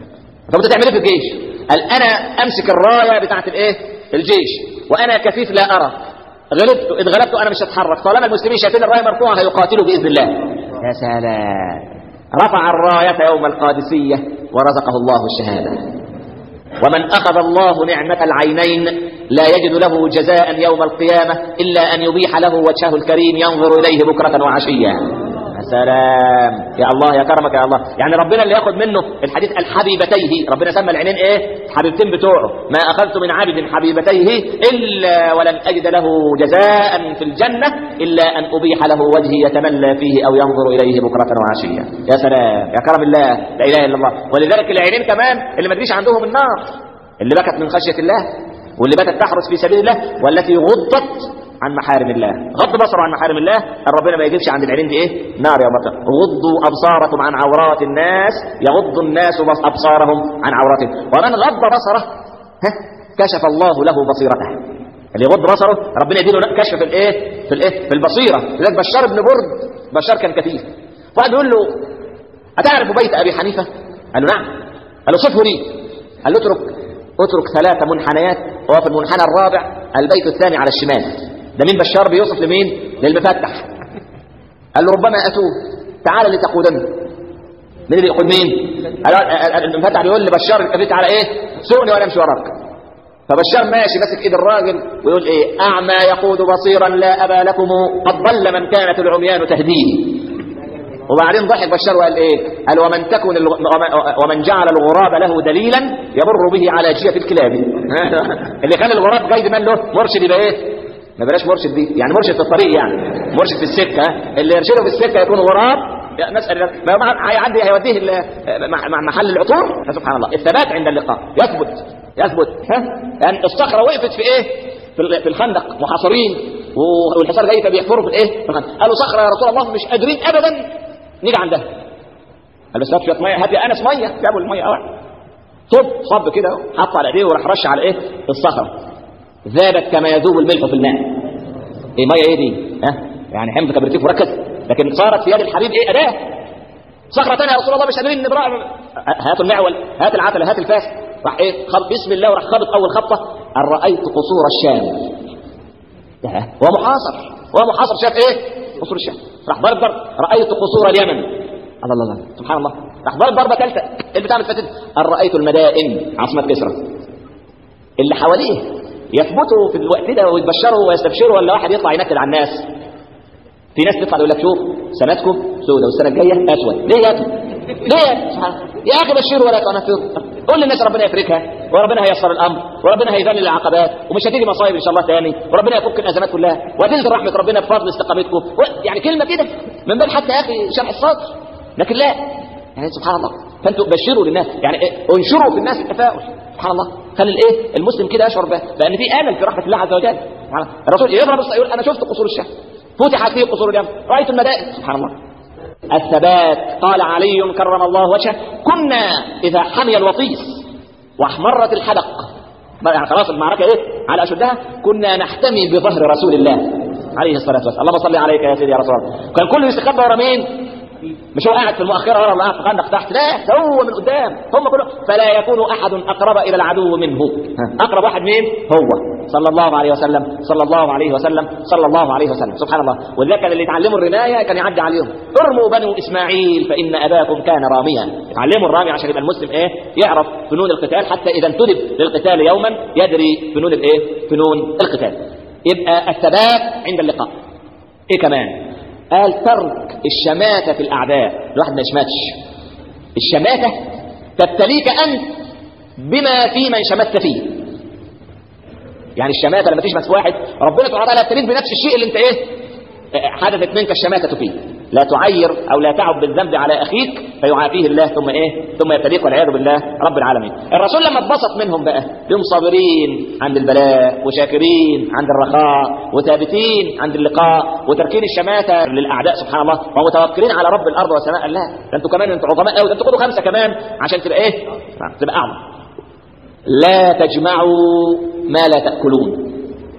طب انت تعمل ايه في الجيش قال انا امسك الرايه بتاعه الايه الجيش وانا كفيف لا ارى غلبت إذ غلبت أنا مش هتحرك طالما المسلمين شايفين الراية مرفوعة هيقاتلوا بإذن الله يا سلام رفع الراية يوم القادسية ورزقه الله الشهادة ومن أخذ الله نعمة العينين لا يجد له جزاء يوم القيامة إلا أن يبيح له وجهه الكريم ينظر إليه بكرة وعشيا يا سلام يا الله يا كرمك يا الله يعني ربنا اللي ياخد منه الحديث الحبيبتيه ربنا سمى العينين ايه حبيبتين بتوعه ما اخذت من عبد حبيبتيه الا ولم اجد له جزاء في الجنه الا ان ابيح له وجهي يتملى فيه او ينظر اليه بكره وعشيا يا سلام يا كرم الله لا اله الا الله ولذلك العينين كمان اللي ما تجيش عندهم النار اللي بكت من خشيه الله واللي باتت تحرس في سبيل الله والتي غضت عن محارم الله غض بصره عن محارم الله ربنا ما يجيبش عند العينين دي ايه نار يا بطل غضوا ابصاركم عن عورات الناس يغض الناس ابصارهم عن عوراتهم ومن غض بصره ها كشف الله له بصيرته اللي يغض بصره ربنا يديله كشف في الايه في الايه في البصيره لذلك بشار بن برد بشار كان كفيف واحد يقول له اتعرف بيت ابي حنيفه قال له نعم قال له صفه لي قال له اترك اترك ثلاث منحنيات وفي المنحنى الرابع البيت الثاني على الشمال ده مين بشار بيوصف لمين للمفتح قال له ربما اتوب تعال لتقودني مين اللي يقود مين قال المفتح بيقول لبشار الكبير تعالى ايه سوقني وانا امشي وراك فبشار ماشي ماسك ايد الراجل ويقول ايه اعمى يقود بصيرا لا ابا لكم قد ضل من كانت العميان تهديه وبعدين ضحك بشار وقال ايه قال ومن تكن الغ... ومن جعل الغراب له دليلا يمر به على جيه الكلاب اللي خلى الغراب جاي من له مرشد يبقى ايه ما بلاش مرشد دي يعني مرشد في الطريق يعني مرشد في السكه اللي يرشده في السكه يكون غراب نسال ما هيعدي هيوديه مع محل العطور فسبحان الله الثبات عند اللقاء يثبت يثبت ها يعني الصخره وقفت في ايه في الخندق محاصرين والحصار جاي فبيحفروا في الايه في الخندق قالوا صخره يا رسول الله مش قادرين ابدا نيجي عندها قال بس هات شويه ميه هات يا انس ميه جابوا الميه اهو صب صب كده حط على ايديه وراح رش على ايه الصخره ذابت كما يذوب الملح في الماء ايه ميه ايه دي ها يعني حمض كبريتيك مركز لكن صارت في يد الحبيب ايه اداه صخره ثانيه يا رسول الله مش قادرين نبرع هات المعول هات العتله هات الفاس راح ايه خبط بسم الله وراح خبط اول خبطه ان رايت قصور الشام هو محاصر هو محاصر شاف ايه قصور الشام راح ضرب ضرب رايت قصور اليمن الله الله الله سبحان الله راح ضرب ضربه ثالثه البتاع اللي فاتت ان رايت المدائن عاصمه كسرى اللي حواليه يثبتوا في الوقت ده ويتبشروا ويستبشروا ولا واحد يطلع ينكد على الناس في ناس تطلع يقول لك شوف سنتكم سودة والسنه الجايه اسود ليه يا اخي ليه سبحان يا اخي بشروا ولا تنفروا قول للناس ربنا يفركها وربنا هيسر الامر وربنا هيذلل العقبات ومش هتيجي مصايب ان شاء الله تاني وربنا يفك الازمات كلها وهتنزل رحمه ربنا بفضل استقامتكم يعني كلمه كده من باب حتى يا اخي شرح الصدر لكن لا يعني سبحان الله فانتوا بشروا للناس يعني إيه؟ انشروا في الناس التفاؤل سبحان الله خلي الايه المسلم كده يشعر بان في امل في رحمه الله عز وجل الرسول يضرب يقول انا شفت قصور الشام فتحت فيه قصور اليمن رايت المدائن سبحان الله الثبات قال علي كرم الله وجهه كنا اذا حمي الوطيس واحمرت الحدق يعني خلاص المعركه ايه على اشدها كنا نحتمي بظهر رسول الله عليه الصلاه والسلام اللهم صل عليك يا سيدي يا رسول الله كان كله يستخبى ورا مين مش هو قاعد في المؤخره ورا ولا قاعد في خندق تحت لا ده هو من قدام هم كلهم فلا يكون احد اقرب الى العدو منه اقرب واحد مين هو صلى الله عليه وسلم صلى الله عليه وسلم صلى الله عليه وسلم سبحان الله ولذلك كان اللي يتعلموا الرمايه كان يعدي عليهم ارموا بنو اسماعيل فان اباكم كان راميا يتعلموا الرامي عشان يبقى المسلم ايه يعرف فنون القتال حتى اذا انتدب للقتال يوما يدري فنون الايه فنون القتال يبقى الثبات عند اللقاء ايه كمان قال ترك الشماتة في الأعداء الواحد ما يشمتش الشماتة تبتليك أنت بما في من شمت فيه يعني الشماتة لما تشمت في واحد ربنا سبحانه وتعالى يبتليك بنفس الشيء اللي انت ايه حدثت منك الشماتة فيه لا تعير أو لا تعب بالذنب على أخيك فيعافيه الله ثم إيه ثم يبتليك والعياذ بالله رب العالمين الرسول لما اتبسط منهم بقى هم صابرين عند البلاء وشاكرين عند الرخاء وثابتين عند اللقاء وتركين الشماتة للأعداء سبحان الله ومتوكلين على رب الأرض والسماء الله ده انتوا كمان انتوا عظماء قوي ده انتوا خدوا خمسة كمان عشان تبقى إيه تبقى أعظم لا تجمعوا ما لا تأكلون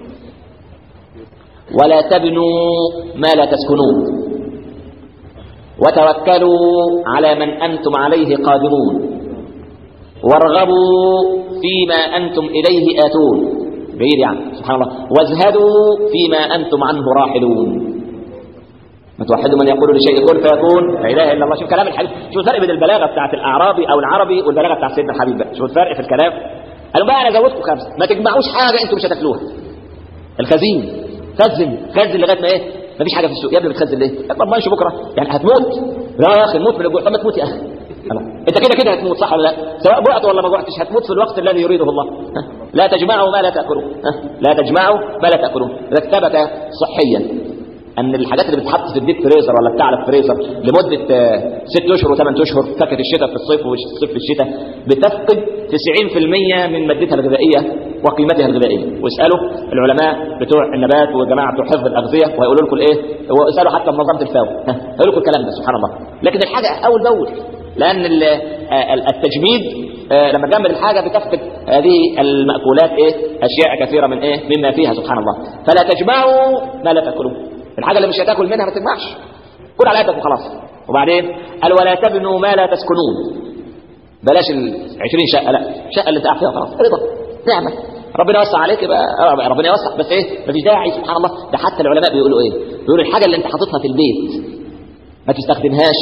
ولا تبنوا ما لا تسكنون وتوكلوا على من أنتم عليه قادرون وارغبوا فيما أنتم إليه آتون بعيد يعني سبحان الله وازهدوا فيما أنتم عنه راحلون ما توحدوا من يقول لشيء كن فيكون لا اله الا الله شوف كلام الحبيب شوف الفرق بين البلاغه بتاعت الاعرابي او العربي والبلاغه بتاعت سيدنا الحبيب بقى شوف الفرق في الكلام قالوا بقى انا زودكم خمسه ما تجمعوش حاجه انتم مش هتاكلوها الخزين خزن خزن لغايه ما ايه ما فيش حاجه في السوق يا ابني بتخزن ليه؟ ما تضمنش بكره يعني هتموت لا يا اخي نموت من الجوع طب ما تموت يا اخي الله. انت كده كده هتموت صح ولا لا؟ سواء جوعت ولا ما جوعتش هتموت في الوقت الذي يريده الله ها؟ لا تجمعوا ما لا تاكلون ها؟ لا تجمعوا ما لا تاكلون اذا ثبت صحيا ان الحاجات اللي بتتحط في الديب فريزر ولا بتاع الفريزر لمده آه، ست اشهر وثمان اشهر فاكهه الشتاء في الصيف والصيف في الشتاء بتفقد 90% من مادتها الغذائيه وقيمتها الغذائيه واسالوا العلماء بتوع النبات والجماعه بتوع حفظ الاغذيه وهيقولوا لكم ايه واسالوا حتى منظمه الفاو ها، هيقولوا لكم الكلام ده سبحان الله لكن الحاجه اول باول لان ال- آه، التجميد آه، لما تجمد الحاجه بتفقد هذه الماكولات ايه اشياء كثيره من ايه مما فيها سبحان الله فلا تجمعوا ما لا تاكلون الحاجه اللي مش هتاكل منها ما تجمعش كل على قدك وخلاص وبعدين قال ولا تبنوا ما لا تسكنون بلاش ال 20 شقه لا الشقه اللي انت قاعد فيها خلاص رضا نعمه ربنا يوسع عليك يبقى آه، ربنا يوسع بس ايه مفيش داعي سبحان الله ده حتى العلماء بيقولوا ايه بيقولوا الحاجه اللي انت حاططها في البيت ما تستخدمهاش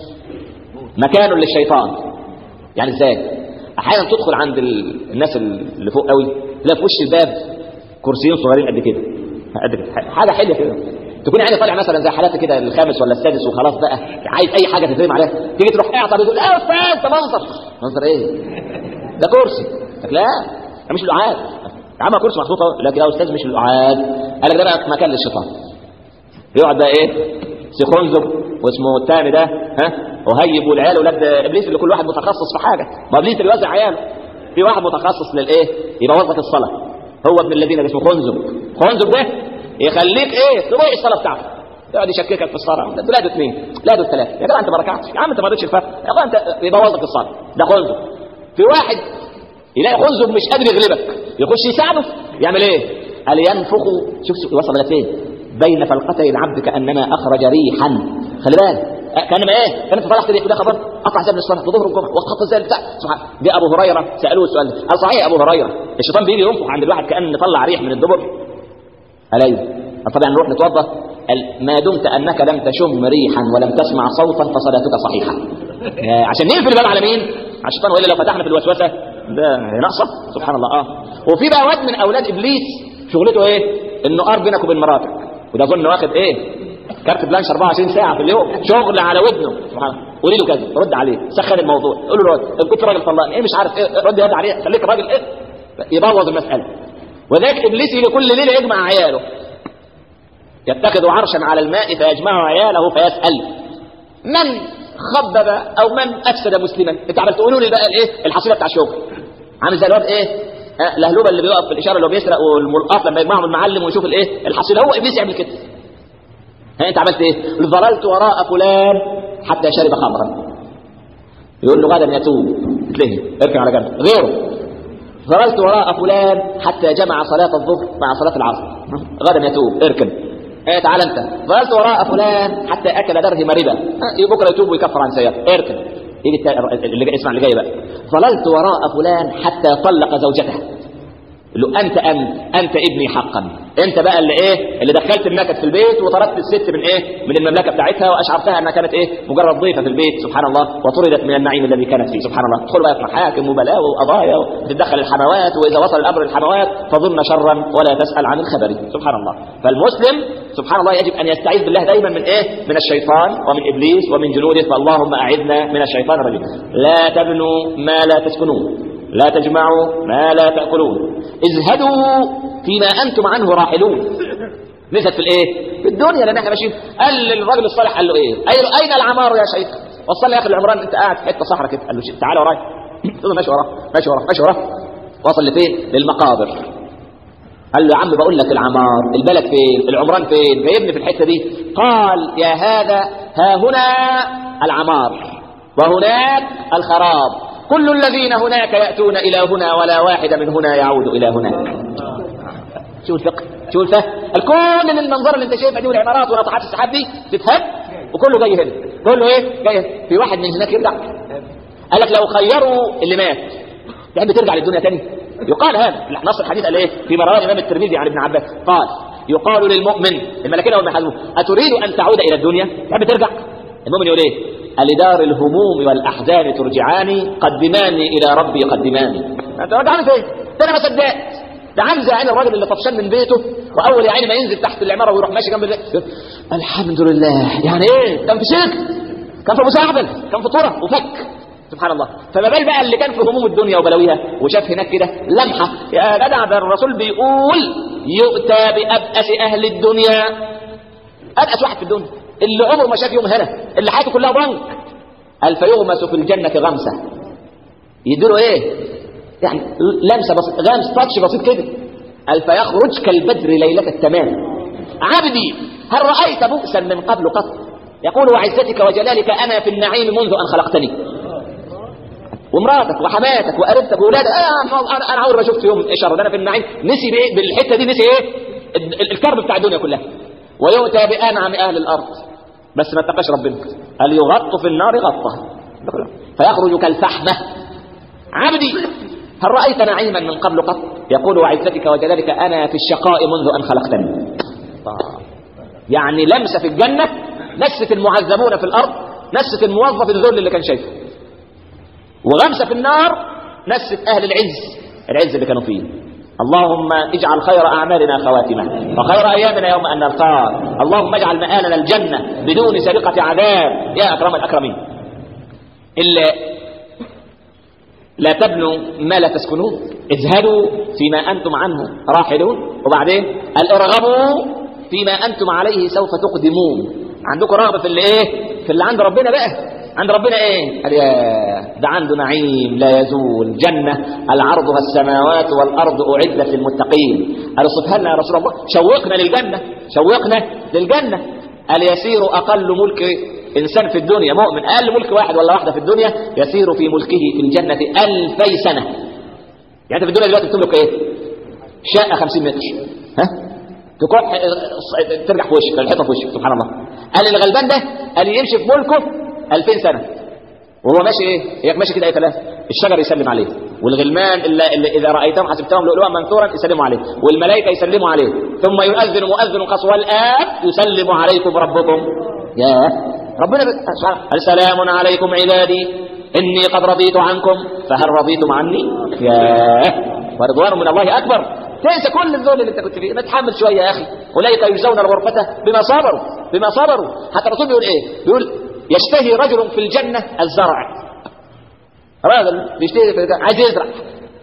مكان للشيطان يعني ازاي احيانا تدخل عند ال- الناس اللي فوق قوي تلاقي في وش الباب كرسيين صغيرين قد كده قد كده حاجه حلوه كده تكون عيني طالع مثلا زي حالاتي كده الخامس ولا السادس وخلاص بقى عايز اي حاجه تترمي عليها تيجي تروح قاعد تقول لا يا استاذ ده منظر منظر ايه ده كرسي لك لا ده مش لعاب يا عم كرسي محطوط اهو لكن يا استاذ مش لعاب قال لك ده بقى مكان للشيطان يقعد بقى ايه سيخنزب واسمه الثاني ده ها وهيب والعيال ولاد ابليس اللي كل واحد متخصص في حاجه ما ابليس اللي وزع عياله في واحد متخصص للايه يبوظ لك الصلاه هو ابن الذين اسمه خنزب خنزب ده يخليك ايه تضيع الصلاه بتاعتك يقعد يشككك في الصلاه ده لا ده اثنين لا ده ثلاثه يا جدع انت ما ركعتش يا عم انت ما قريتش الفاتحه يا اخويا انت يبوظ لك الصلاه ده خنزب في واحد يلاقي خنزب مش قادر يغلبك يخش يساعده يعمل ايه قال ينفخ شوف وصل لغايه فين بين فلقتي العبد كانما اخرج ريحا خلي بالك أه، كانما ايه كان انت طلعت ريح وده خبر قطع زي من الصلاه وظهر الجمعه وخط زي البتاع سبحان جاء ابو هريره سالوه السؤال ده قال صحيح يا ابو هريره الشيطان بيجي ينفخ عند الواحد كان طلع ريح من الدبر قال ايوه قال طبعا نروح نتوضا قال ما دمت انك لم تشم ريحا ولم تسمع صوتا فصلاتك صحيحه آه، عشان نقفل الباب على مين على الشيطان والا لو فتحنا في الوسوسه ده ناقصه سبحان الله اه وفي بقى واد من اولاد ابليس شغلته ايه انه قار بينك وبين مراتك وده اظن واخد ايه كارت بلانش 24 ساعه في اليوم شغل على ودنه سبحان الله قولي له كذا رد عليه سخن الموضوع قول له رد ان كنت راجل طلقني ايه مش عارف ايه رد يد عليه خليك راجل ايه يبوظ المساله وذاك ابليس يجي كل ليله يجمع عياله يتخذ عرشا على الماء فيجمع عياله فيسال من خبب او من افسد مسلما انت عمال تقولوا لي بقى الايه الحصيله بتاع الشغل عامل زي الواد ايه آه، لهلوبه اللي بيقف في الاشاره اللي هو بيسرق والملقاط لما يجمعهم المعلم ويشوف الايه الحصيله هو ابليس يعمل كده ها انت عملت ايه ظللت وراء فلان حتى شرب خمرا يقول له غدا يتوب تلاقيه اركع على جنب غيره ظللت وراء فلان حتى جمع صلاة الظهر مع صلاة العصر غدا يتوب اركن ايه تعال انت ظللت وراء فلان حتى اكل درهم ربا ها، بكره يتوب ويكفر عن سيئات اركن يجي التا- اللي جاي اسمع اللي جاي بقى ظللت وراء فلان حتى طلق زوجته يقول له انت انت انت ابني حقا انت بقى اللي ايه اللي دخلت النكد في البيت وطردت الست من ايه من المملكه بتاعتها واشعرتها انها كانت ايه مجرد ضيفه في البيت سبحان الله وطردت من النعيم الذي كانت فيه سبحان الله تدخل بقى في محاكم وبلاوي وقضايا وتتدخل الحموات واذا وصل الامر للحموات فظن شرا ولا تسال عن الخبر سبحان الله فالمسلم سبحان الله يجب ان يستعيذ بالله دايما من ايه من الشيطان ومن ابليس ومن جنوده فاللهم اعذنا من الشيطان الرجيم لا تبنوا ما لا تسكنون لا تجمعوا ما لا تأكلون ازهدوا فيما أنتم عنه راحلون نزهد في الايه في الدنيا لان احنا ماشيين قال للراجل الصالح قال له ايه أي- اين العمار يا شيخ وصل يا اخي العمران انت قاعد في حته صحراء كده قال له شيء، تعالى ورايا فضل ماشي وراه ماشي وراه ماشي وراه وصل لفين للمقابر قال له يا عم بقول لك العمار البلد فين العمران فين جايبني في الحته دي قال يا هذا ها هنا العمار وهناك الخراب كل الذين هناك يأتون إلى هنا ولا واحد من هنا يعود إلى هناك شو الفقه شو الفهم الكل المنظر اللي انت شايفها دي والعمارات وناطحات السحاب دي تتهد وكله جاي هنا كله ايه جاي هنا. في واحد من هناك يرجع قال لك لو خيروا اللي مات تحب ترجع للدنيا تاني يقال هذا في نص الحديث قال ايه في مروان الامام الترمذي عن ابن عباس قال يقال للمؤمن الملكين والمحاسبون اتريد ان تعود الى الدنيا تحب ترجع المؤمن يقول ايه ألدار الهموم والأحزان ترجعاني قدماني إلى ربي قدماني أنت رجعني فين؟ ده أنا ما صدقت ده عامل زي عين الراجل اللي طفشان من بيته واول يا عيني ما ينزل تحت العماره ويروح ماشي جنب البيت يقول الحمد لله يعني ايه كان في شرك كان في مساعدة كان في طرق وفك سبحان الله فما بال بقى اللي كان في هموم الدنيا وبلاويها وشاف هناك كده لمحه يا جدع ده الرسول بيقول يؤتى بأبأس أهل الدنيا أبأس واحد في الدنيا اللي عمره ما شاف يوم هنا اللي حياته كلها ضنك قال فيغمس في الجنة غمسة يديله ايه يعني لمسة بسيط غمس تاتش بسيط كده قال فيخرج كالبدر ليلة التمام عبدي هل رأيت بؤسا من قبل قط يقول وعزتك وجلالك أنا في النعيم منذ أن خلقتني ومراتك وحماتك وقريبتك واولادك آه انا انا عمري ما شفت يوم اشاره ده انا في النعيم نسي بايه بالحته دي نسي ايه الكرب بتاع الدنيا كلها ويؤتى بانعم اهل الارض بس ما اتقاش ربنا قال يغط في النار غطه فيخرج كالفحمه عبدي هل رايت نعيما من قبل قط يقول وعزتك وجلالك انا في الشقاء منذ ان خلقتني يعني لمسه في الجنه نسه المعذبون في الارض نسه الموظف الذل اللي كان شايفه وغمسة في النار نست أهل العز العز اللي كانوا فيه اللهم اجعل خير أعمالنا خواتمة وخير أيامنا يوم أن نلقاك اللهم اجعل مآلنا الجنة بدون سابقة عذاب يا أكرم الأكرمين إلا لا تبنوا ما لا تسكنون اذهبوا فيما أنتم عنه راحلون وبعدين الارغبوا فيما أنتم عليه سوف تقدمون عندكم رغبة في اللي إيه في اللي عند ربنا بقى عند ربنا ايه قال يا ده عنده نعيم لا يزول جنة العرضها السماوات والأرض أعدت للمتقين قال صفها لنا يا رسول الله شوقنا للجنة شوقنا للجنة قال يسير أقل ملك إنسان في الدنيا مؤمن أقل ملك واحد ولا واحدة في الدنيا يسير في ملكه في الجنة ألفي سنة يعني أنت في الدنيا دلوقتي بتملك إيه شقة 50 متر ها تكح ترجع في وشك الحيطة في وشك سبحان الله قال الغلبان ده قال يمشي في ملكه 2000 سنة وهو ماشي ايه هيك ماشي كده اي كلام الشجر يسلم عليه والغلمان اللي, اللي اذا رايتهم حسبتهم لؤلؤا منثورا يسلموا عليه والملائكه يسلموا عليه ثم يؤذن مؤذن قص والاب يسلم عليكم ربكم يا ربنا هل سلام عليكم عبادي اني قد رضيت عنكم فهل رضيتم عني يا ورضوان من الله اكبر تنسى كل الذل اللي انت كنت فيه نتحمل شويه يا اخي اولئك يجزون الغرفه بما صبروا بما صبروا حتى الرسول بيقول ايه بيقول يشتهي رجل في الجنة الزرع راجل بيشتهي في الجنة عايز يزرع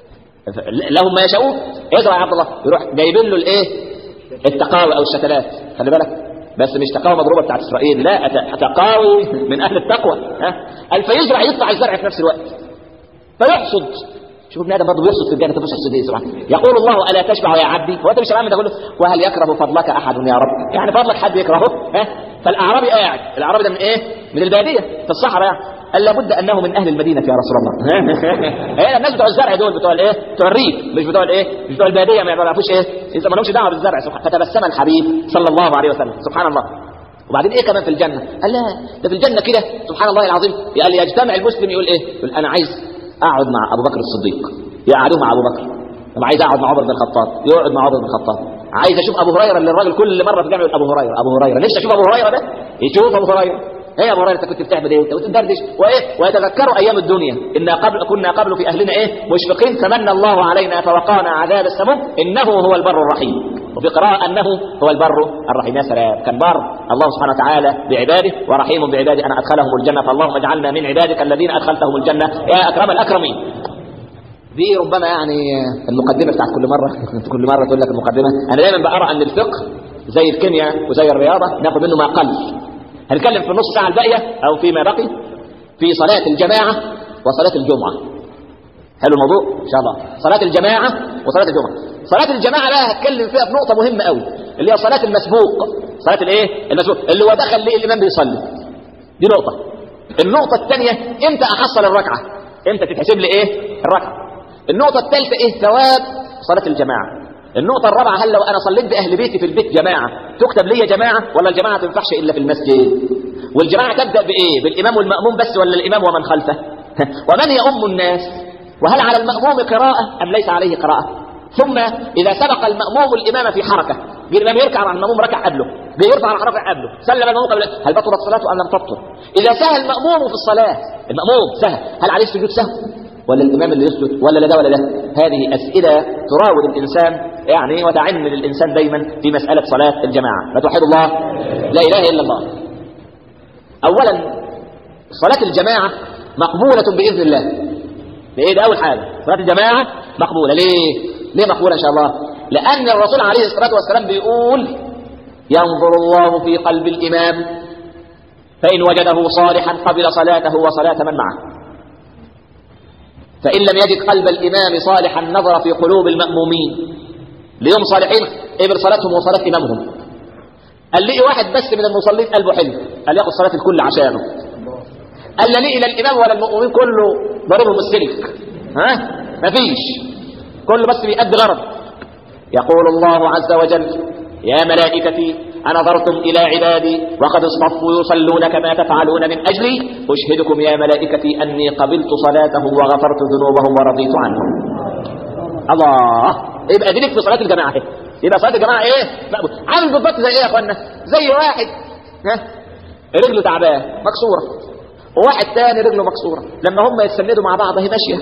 لهم ما يشاءون يزرع يا عبد الله يروح جايبين له الايه التقاوي او الشتلات خلي بالك بس مش تقاوي مضروبه بتاعت اسرائيل لا تقاوي من اهل التقوى ها قال فيزرع يطلع الزرع في نفس الوقت فيحصد شوف ابن ادم برضه بيحصد في الجنه تبص يحصد ايه سبحانه يقول الله الا تشبع يا عبدي هو انت مش عامل تقول له وهل يكره فضلك احد يا رب يعني فضلك حد يكرهه ها فالاعرابي قاعد الاعرابي ده من ايه من الباديه في الصحراء يعني قال لابد انه من اهل المدينه يا رسول الله هي الناس بتوع الزرع دول بتوع الايه بتوع الريف مش بتوع الايه مش بتوع الباديه ما يعرفوش ايه اذا ما لهمش دعوه بالزرع فتبسم الحبيب صلى الله عليه وسلم سبحان الله وبعدين ايه كمان في الجنه قال لا ده في الجنه كده سبحان الله العظيم قال يجتمع المسلم يقول ايه يقول انا عايز اقعد مع ابو بكر الصديق يقعدوا مع ابو بكر طب عايز اقعد مع عمر بن الخطاب يقعد مع عمر بن الخطاب عايز اشوف ابو هريره اللي الراجل كل مره في الجامع يقول ابو هريره ابو هريره نفسي اشوف ابو هريره ده يشوف ابو هريره ايه يا ابو هريره انت كنت بتعمل ايه انت كنت بتدردش وايه ويتذكروا ايام الدنيا ان قبل كنا قبل في اهلنا ايه مشفقين فمن الله علينا فوقانا عذاب السموم انه هو البر الرحيم وفي قراءة أنه هو البر الرحيم يا سلام كان بر الله سبحانه وتعالى بعباده ورحيم بعباده أن أدخلهم الجنة فاللهم اجعلنا من عبادك الذين أدخلتهم الجنة يا أكرم الأكرمين دي ربما يعني المقدمة بتاعت كل مرة كل مرة تقول لك المقدمة أنا دايما بقرأ أن الفقه زي الكيمياء وزي الرياضة ناخد منه ما قل هنتكلم في النص ساعة الباقية أو فيما بقي في صلاة الجماعة وصلاة الجمعة حلو الموضوع إن شاء الله صلاة الجماعة وصلاة الجمعة صلاة الجماعة بقى هتكلم فيها في نقطة مهمة قوي اللي هي صلاة المسبوق صلاة الايه المسبوق اللي هو دخل ليه الإمام بيصلي دي نقطة النقطة الثانية امتى أحصل الركعة امتى تتحسب لي ايه الركعة النقطة الثالثة ايه ثواب صلاة الجماعة النقطة الرابعة هل لو أنا صليت بأهل بيتي في البيت جماعة تكتب لي جماعة ولا الجماعة ما تنفعش إلا في المسجد والجماعة تبدأ بإيه بالإمام والمأموم بس ولا الإمام ومن خلفه ومن يؤم الناس وهل على المأموم قراءة أم ليس عليه قراءة ثم إذا سبق المأموم الإمام في حركة جه الإمام يركع مع المأموم ركع قبله جه يرفع على ركع قبله سلم المأموم قبل هل بطلت صلاته أم لم تبطل إذا سهى المأموم في الصلاة المأموم سهى هل عليه سجود سهو ولا الإمام اللي يسجد ولا لا ده ولا ده هذه أسئلة تراود الإنسان يعني وتعن للإنسان دايما في مسألة صلاة الجماعة لا توحد الله لا إله إلا الله أولا صلاة الجماعة مقبولة بإذن الله لإيه ده أول حاجة صلاة الجماعة مقبولة ليه ليه مقبولة إن شاء الله لأن الرسول عليه الصلاة والسلام بيقول ينظر الله في قلب الإمام فإن وجده صالحا قبل صلاته وصلاة من معه فإن لم يجد قلب الإمام صالحا نظر في قلوب المأمومين ليوم صالحين قبل صلاتهم وصلاة إمامهم قال لي واحد بس من المصلين قلبه حلو قال ياخذ صلاة الكل عشانه قال لا لي إلى الإمام ولا المؤمنين كله ضربهم السلك ها مفيش كله بس بيأدي غرض يقول الله عز وجل يا ملائكتي أنظرتم إلى عبادي وقد اصطفوا يصلون كما تفعلون من أجلي أشهدكم يا ملائكتي أني قبلت صلاتهم وغفرت ذنوبهم ورضيت عنهم الله يبقى دي لك في صلاة الجماعة اهي يبقى صلاة الجماعة ايه مقبول عامل بالضبط زي ايه يا اخوانا زي واحد ها رجله تعبان مكسورة وواحد تاني رجله مكسورة لما هم يتسندوا مع بعض هي ماشية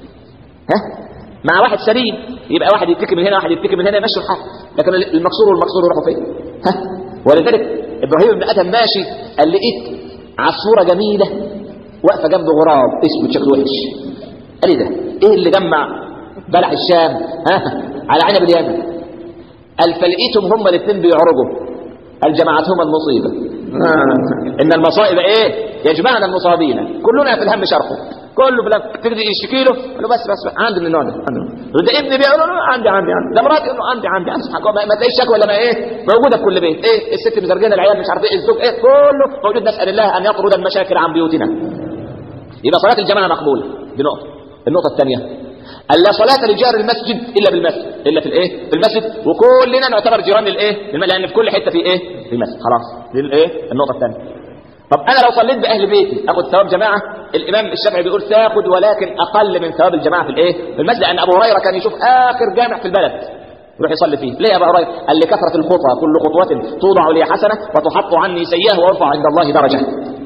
ها مع واحد سليم يبقى واحد يتكي من هنا واحد يتكي من هنا يمشي الحال لكن المكسور والمكسور يروحوا فين ها ولذلك ابراهيم بن ادم ماشي قال لقيت عصفوره جميله واقفه جنب غراب اسمه شكله وحش قال لي ده ايه اللي جمع بلح الشام ها على عنب اليمن قال فلقيتهم هما الاثنين بيعرجوا قال جمعتهما المصيبه ان المصائب ايه يجمعنا المصابين كلنا في الهم شرقه كله بلا تقدر يشتكي له له بس بس عندي من النوع ده ده ابني بيقول له عندي عندي عندي ده مراتي يقول له عندي عندي عندي ما تلاقيش شكوى لما ايه موجوده في كل بيت ايه الست مزرجنه العيال مش عارف ايه الزوج ايه كله موجود نسال الله ان يطرد المشاكل عن بيوتنا يبقى صلاه الجماعه مقبوله دي نقطه النقطه الثانيه الا صلاه لجار المسجد الا بالمسجد الا في الايه في المسجد وكلنا نعتبر جيران للايه لان في كل حته في ايه في المسجد خلاص دي الايه النقطه الثانيه طب انا لو صليت باهل بيتي اخذ ثواب جماعه الامام الشافعي بيقول تاخذ ولكن اقل من ثواب الجماعه في الايه في المسجد لان ابو هريره كان يشوف اخر جامع في البلد يروح يصلي فيه ليه يا ابو هريره قال لكثره الخطى كل خطوه توضع لي حسنه وتحط عني سيئه وارفع عند الله درجه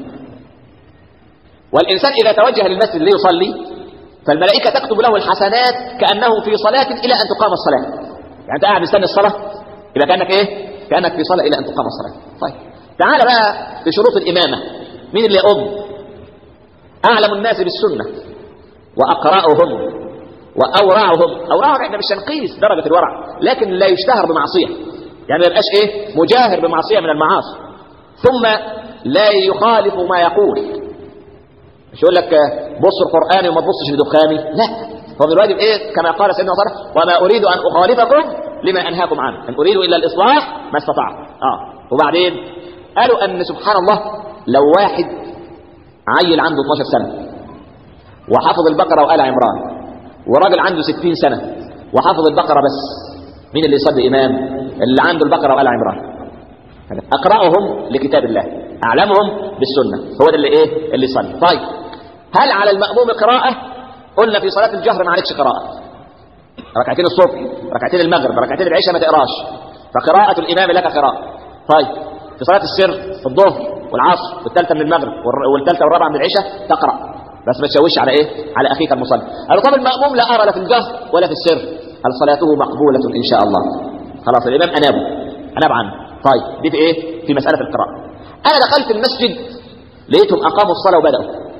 والانسان اذا توجه للمسجد ليصلي فالملائكه تكتب له الحسنات كانه في صلاه الى ان تقام الصلاه يعني انت قاعد مستني الصلاه يبقى كانك ايه كانك في صلاه الى ان تقام الصلاه طيب تعال بقى في شروط الإمامة مين اللي يؤم أعلم الناس بالسنة وأقرأهم وأورعهم أورعهم احنا مش هنقيس درجة الورع لكن لا يشتهر بمعصية يعني ما يبقاش ايه مجاهر بمعصية من المعاصي ثم لا يخالف ما يقول مش يقول لك بص القرآن وما تبصش لدخاني لا هو من الواجب ايه كما قال سيدنا صالح وما اريد ان اخالفكم لما انهاكم عنه ان اريد الا الاصلاح ما استطعت اه وبعدين قالوا ان سبحان الله لو واحد عيل عنده 12 سنة وحفظ البقرة وآل عمران وراجل عنده 60 سنة وحفظ البقرة بس مين اللي يصلي إمام اللي عنده البقرة وآل عمران أقرأهم لكتاب الله أعلمهم بالسنة هو ده اللي إيه اللي يصلي طيب هل على المأموم قراءة قلنا في صلاة الجهر ما عليكش قراءة ركعتين الصبح ركعتين المغرب ركعتين العشاء ما تقراش فقراءة الإمام لك قراءة طيب في صلاة السر في الظهر والعصر والثالثة من المغرب والثالثة والرابعة من العشاء تقرأ بس ما تشوش على ايه على اخيك المصلي قالوا طب المأموم لا ارى لا في الجهر ولا في السر هل صلاته مقبولة ان شاء الله خلاص الامام انابه اناب عنه طيب دي في ايه في مسألة القراءة انا دخلت المسجد لقيتهم اقاموا الصلاة وبدأوا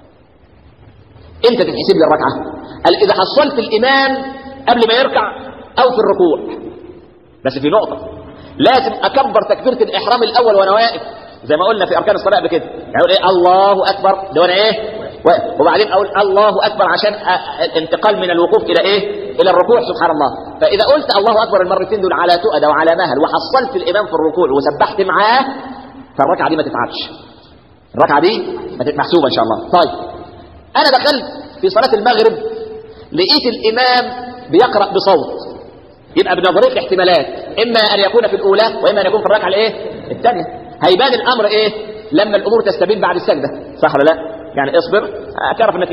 امتى تتحسب لي الركعة قال اذا حصلت الامام قبل ما يركع او في الركوع بس في نقطة لازم اكبر تكبيره الاحرام الاول وانا واقف زي ما قلنا في اركان الصلاه قبل كده يعني اقول ايه الله اكبر ده وانا ايه واقف وبعدين اقول الله اكبر عشان الانتقال من الوقوف الى ايه الى الركوع سبحان الله فاذا قلت الله اكبر المرتين دول على تؤدى وعلى مهل وحصلت الامام في الركوع وسبحت معاه فالركعه دي ما تتعبش الركعه دي محسوبه ان شاء الله طيب انا دخلت في صلاه المغرب لقيت الامام بيقرا بصوت يبقى بنظريه الاحتمالات اما ان يكون في الاولى واما ان يكون في الركعه الايه الثانيه هيبان الامر ايه لما الامور تستبين بعد السجده صح ولا لا يعني اصبر هتعرف النتيجه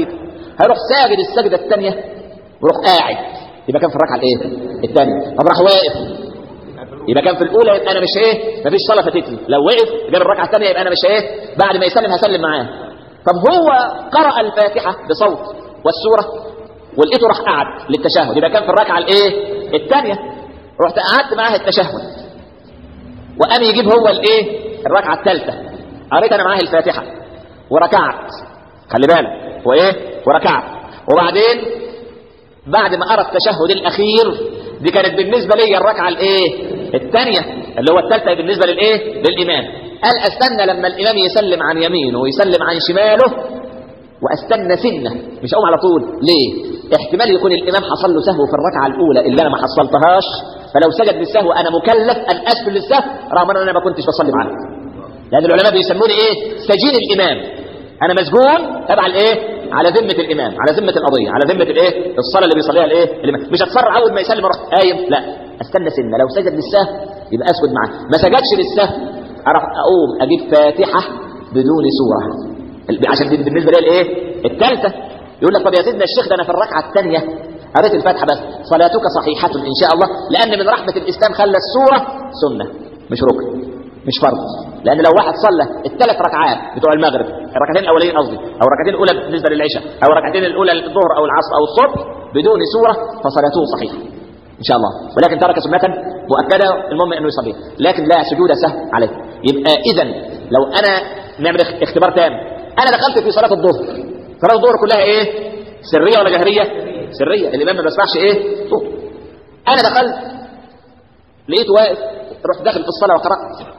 هيروح ساجد السجده الثانيه ويروح قاعد يبقى كان في الركعه الايه الثانيه طب راح واقف يبقى كان في الاولى يبقى انا مش ايه مفيش صلاه فاتتني لو وقف جاب الركعه الثانيه يبقى انا مش ايه بعد ما يسلم هسلم معاه طب هو قرأ الفاتحه بصوت والسوره ولقيته راح قعد للتشهد يبقى كان في الركعه الايه الثانيه رحت قعدت معاه التشهد وقام يجيب هو الايه الركعه الثالثه قريت انا معاه الفاتحه وركعت خلي بالك وايه وركعت وبعدين بعد ما قرا التشهد الاخير دي كانت بالنسبه لي الركعه الايه الثانيه اللي هو الثالثه بالنسبه للايه للامام قال استنى لما الامام يسلم عن يمينه ويسلم عن شماله واستنى سنه مش اقوم على طول ليه احتمال يكون الامام حصل له سهو في الركعه الاولى اللي انا ما حصلتهاش فلو سجد بالسهو انا مكلف ان اسجد للسهو رغم ان انا ما كنتش بصلي معاه لان العلماء بيسموني ايه سجين الامام انا مسجون تبع الايه على ذمه الامام على ذمه القضيه على ذمه الايه الصلاه اللي بيصليها الايه الامام مش هتسرع اول ما يسلم اروح قايم لا استنى سنه لو سجد للسهو يبقى اسجد معاه ما سجدش للسهو اروح اقوم اجيب فاتحه بدون سوره عشان دي بالنسبه لي الايه الثالثه يقول لك طب يا سيدنا الشيخ ده انا في الركعه الثانيه قريت الفاتحه بس صلاتك صحيحه ان شاء الله لان من رحمه الاسلام خلى السوره سنه مش ركن مش فرض لان لو واحد صلى الثلاث ركعات بتوع المغرب الركعتين الاولين قصدي او الركعتين الاولى بالنسبه للعشاء او الركعتين الاولى للظهر او العصر او الصبح بدون سوره فصلاته صحيحه ان شاء الله ولكن ترك سنه مؤكده المهم انه يصلي لكن لا سجود سهو عليه يبقى اذا لو انا نعمل اختبار تام انا دخلت في صلاه الظهر صلاه الظهر كلها ايه سريه ولا جهريه سريه الامام ما بيسمعش ايه صوت انا دخلت لقيته واقف رحت داخل في الصلاه وقرات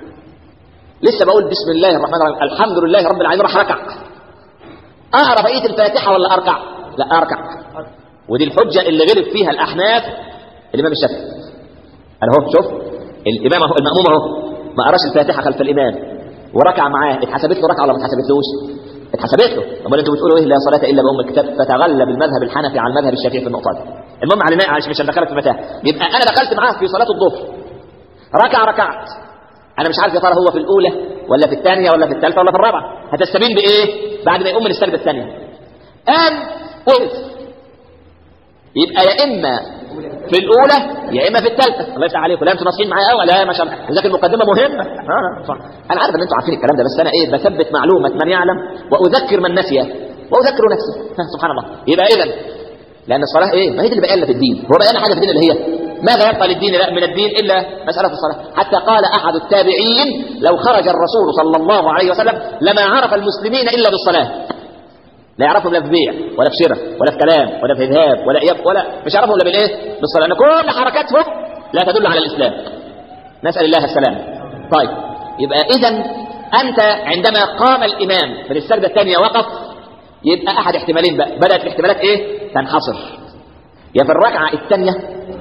لسه بقول بسم الله الرحمن الرحيم الحمد لله رب العالمين راح ركع اقرا بقيه الفاتحه ولا اركع لا اركع ودي الحجه اللي غلب فيها الاحناف الامام الشافعي انا اهو شوف الامام اهو الماموم اهو ما قراش الفاتحه خلف الامام وركع معاه اتحسبت له ركعه ولا ما اتحسبتلوش اتحسبت له امال انتوا بتقولوا ايه لا صلاه الا بام الكتاب فتغلب المذهب الحنفي على المذهب الشافعي في النقطه دي المهم على عشان مش هندخلك في المتاهه يبقى انا دخلت معاه في صلاه الظهر ركع ركعت انا مش عارف يا ترى هو في الاولى ولا في الثانيه ولا في الثالثه ولا في الرابعه هتستبين بايه بعد ما يقوم من السجده الثانيه قام وقف يبقى يا اما في الاولى يا اما في الثالثه الله يفتح عليكم لا انتوا ناصحين معايا قوي لا ما شاء الله لكن المقدمه مهمه اه صح انا عارف ان انتوا عارفين الكلام ده بس انا ايه بثبت معلومه من يعلم واذكر من نسي واذكر نفسي سبحان الله يبقى اذا لان الصلاه ايه ما هي دي اللي بقى في الدين هو بقى حاجه في الدين اللي هي ماذا يبقى للدين لا من الدين الا مساله الصلاه حتى قال احد التابعين لو خرج الرسول صلى الله عليه وسلم لما عرف المسلمين الا بالصلاه لا يعرفهم لا في بيع ولا في شراء ولا في كلام ولا في ذهاب ولا اياب ولا مش يعرفهم الا بالايه بالصلاه لان كل حركاتهم لا تدل على الاسلام نسال الله السلام طيب يبقى اذا انت عندما قام الامام في السجده الثانيه وقف يبقى احد احتمالين بقى بدات الاحتمالات ايه تنحصر يا في الركعه الثانيه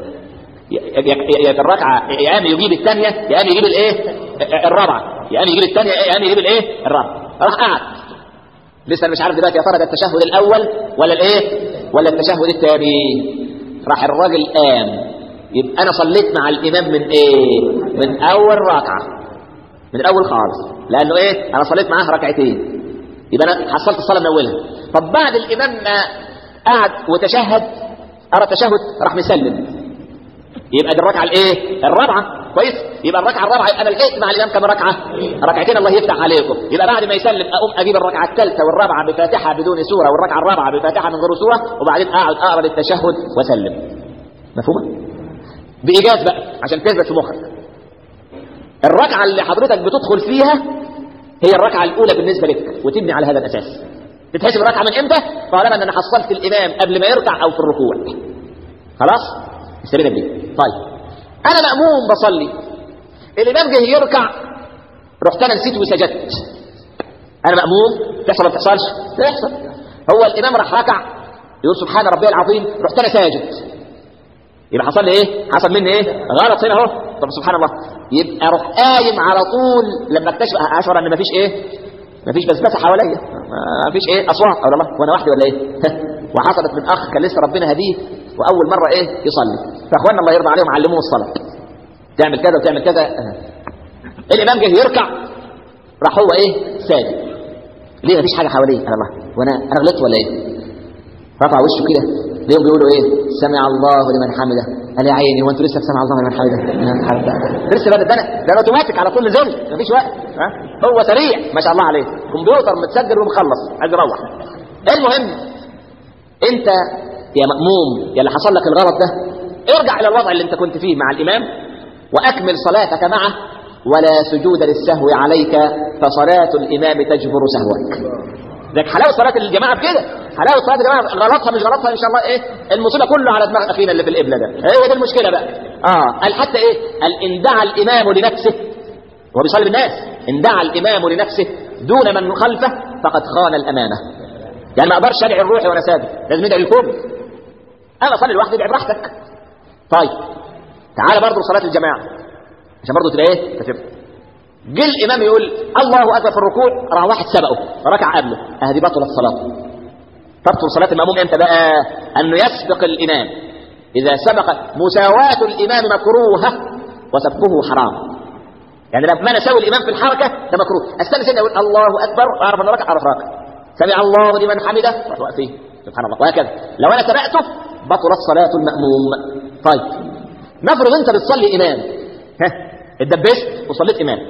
يا في الركعه يا قام يجيب الثانيه يا قام يجيب الايه الرابعه يا قام يجيب الثانيه يا قام يجيب الايه الرابعه راح قعد لسه انا مش عارف دلوقتي يا ترى ده التشهد الاول ولا الايه ولا التشهد الثاني راح الراجل قام يبقى انا صليت مع الامام من ايه من اول ركعه من الاول خالص لانه ايه انا صليت معاه ركعتين يبقى انا حصلت الصلاه من اولها طب بعد الامام ما قعد وتشهد ارى التشهد راح مسلم يبقى دي الركعه الايه الرابعه كويس يبقى الركعه الرابعه انا لحقت مع الامام كم ركعه ركعتين الله يفتح عليكم يبقى بعد ما يسلم اقوم اجيب الركعه الثالثه والرابعه بفاتحه بدون سوره والركعه الرابعه بفاتحه من غير سوره وبعدين اقعد اقرا التشهد واسلم مفهومه بايجاز بقى عشان تثبت في مخك الركعه اللي حضرتك بتدخل فيها هي الركعه الاولى بالنسبه لك وتبني على هذا الاساس تتحسب الركعه من امتى طالما ان انا حصلت الامام قبل ما يركع او في الركوع خلاص استبينا بدي طيب انا ماموم بصلي الامام جه يركع رحت انا نسيت وسجدت انا ماموم تحصل ما بتحصلش تحصل هو الامام راح ركع يقول سبحان ربي العظيم رحت انا ساجد يبقى حصل لي ايه حصل مني ايه غلط هنا اهو طب سبحان الله يبقى اروح قايم على طول لما اكتشف اشعر ان مفيش ايه مفيش بسبسه حواليا مفيش ايه اصوات او الله وانا وحدي ولا ايه وحصلت من اخ كان لسه ربنا هديه واول مره ايه يصلي فاخواننا الله يرضى عليهم علموه الصلاه تعمل كذا وتعمل كذا الامام جه يركع راح هو ايه ساجد ليه مفيش حاجه حواليه انا الله وانا انا غلطت ولا ايه رفع وشه كده ليهم بيقولوا ايه سمع الله لمن حمده قال يا عيني هو انتوا لسه سمع الله لمن حمده لسه بقى ده ده اوتوماتيك على طول نزل مفيش وقت ها هو سريع ما شاء الله عليه كمبيوتر متسجل ومخلص عايز يروح المهم انت يا مأموم يا اللي حصل لك الغلط ده ارجع الى الوضع اللي انت كنت فيه مع الامام واكمل صلاتك معه ولا سجود للسهو عليك فصلاة الامام تجبر سهوك ده حلاوه صلاه الجماعه بكده حلاوه صلاه الجماعه غلطها مش غلطها ان شاء الله ايه المصيبه كله على دماغ اخينا اللي في القبله ده هي دي المشكله بقى اه قال حتى ايه قال ان دعا الامام لنفسه وهو بيصلي بالناس ان دعا الامام لنفسه دون من خلفه فقد خان الامانه يعني ما اقدرش ادعي الروح وانا ساجد لازم ادعي الكل انا اصلي لوحدي ادعي براحتك طيب تعالى برضه صلاه الجماعه عشان برضه تبقى ايه كتبت جه الامام يقول الله اكبر في الركوع راح واحد سبقه ركع قبله اهدي بطلت صلاته تبطل صلاه الماموم امتى بقى انه يسبق الامام اذا سبق مساواه الامام مكروهه وسبقه حرام يعني لما انا اساوي الامام في الحركه ده مكروه استنى سنه اقول الله اكبر اعرف ان ركع اعرف راكع سمع الله لمن حمده رحت واقفين سبحان الله وهكذا لو انا تبعته بطلت صلاه الماموم طيب نفرض انت بتصلي امام ها اتدبست وصليت امام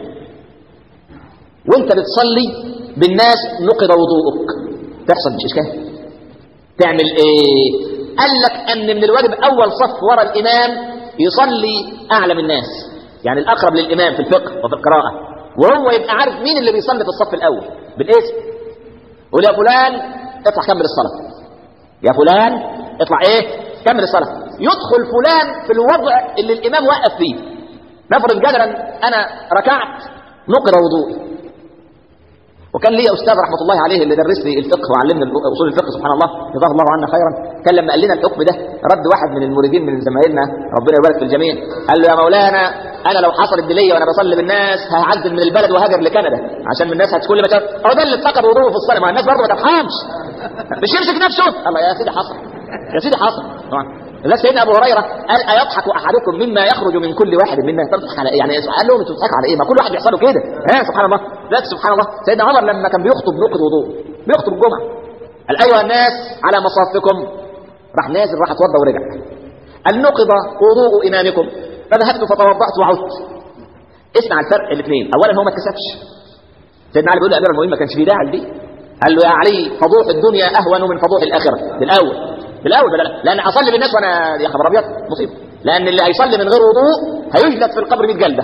وانت بتصلي بالناس نقض وضوءك تحصل مش اشكال تعمل ايه قال لك ان من الواجب اول صف ورا الامام يصلي اعلم الناس يعني الاقرب للامام في الفقه وفي القراءه وهو يبقى عارف مين اللي بيصلي في الصف الاول بالاسم يقول يا فلان اطلع كمل الصلاه يا فلان اطلع ايه كمل الصلاه يدخل فلان في الوضع اللي الامام وقف فيه نفرض جدلا انا ركعت نقر وضوئي وكان لي استاذ رحمه الله عليه اللي درس لي الفقه وعلمنا اصول الفقه سبحان الله جزاه الله عنا خيرا كان لما قال لنا الحكم ده رد واحد من المريدين من زمايلنا ربنا يبارك في الجميع قال له يا مولانا انا لو حصلت دي ليا وانا بصلي بالناس هعزل من البلد وهاجر لكندا عشان من الناس هتكون لي مكان هو ده اللي افتقد وضوءه في الصلاه ما الناس برضه ما تفهمش مش يمسك نفسه الله يا سيدي حصل يا سيدي حصل طبعا لا سيدنا ابو هريره قال ايضحك احدكم مما يخرج من كل واحد منا تضحك على ايه يعني قال لهم انتوا بتضحكوا على ايه ما كل واحد بيحصل له كده ها سبحان الله ذاك سبحان الله سيدنا عمر لما كان بيخطب نقض وضوء بيخطب الجمعه قال ايها الناس على مصافكم راح نازل راح اتوضى ورجع قال نقض وضوء امامكم فذهبت فتوضات وعدت اسمع الفرق الاثنين اولا هو ما اتكسفش سيدنا علي بيقول لامير المؤمنين ما كانش في داعي لدي قال له يا علي فضوح الدنيا اهون من فضوح الاخره بالاول بالاول بلا لان اصلي بالناس وانا يا خبر ابيض مصيبه لان اللي هيصلي من غير وضوء هيجلد في القبر 100 جلده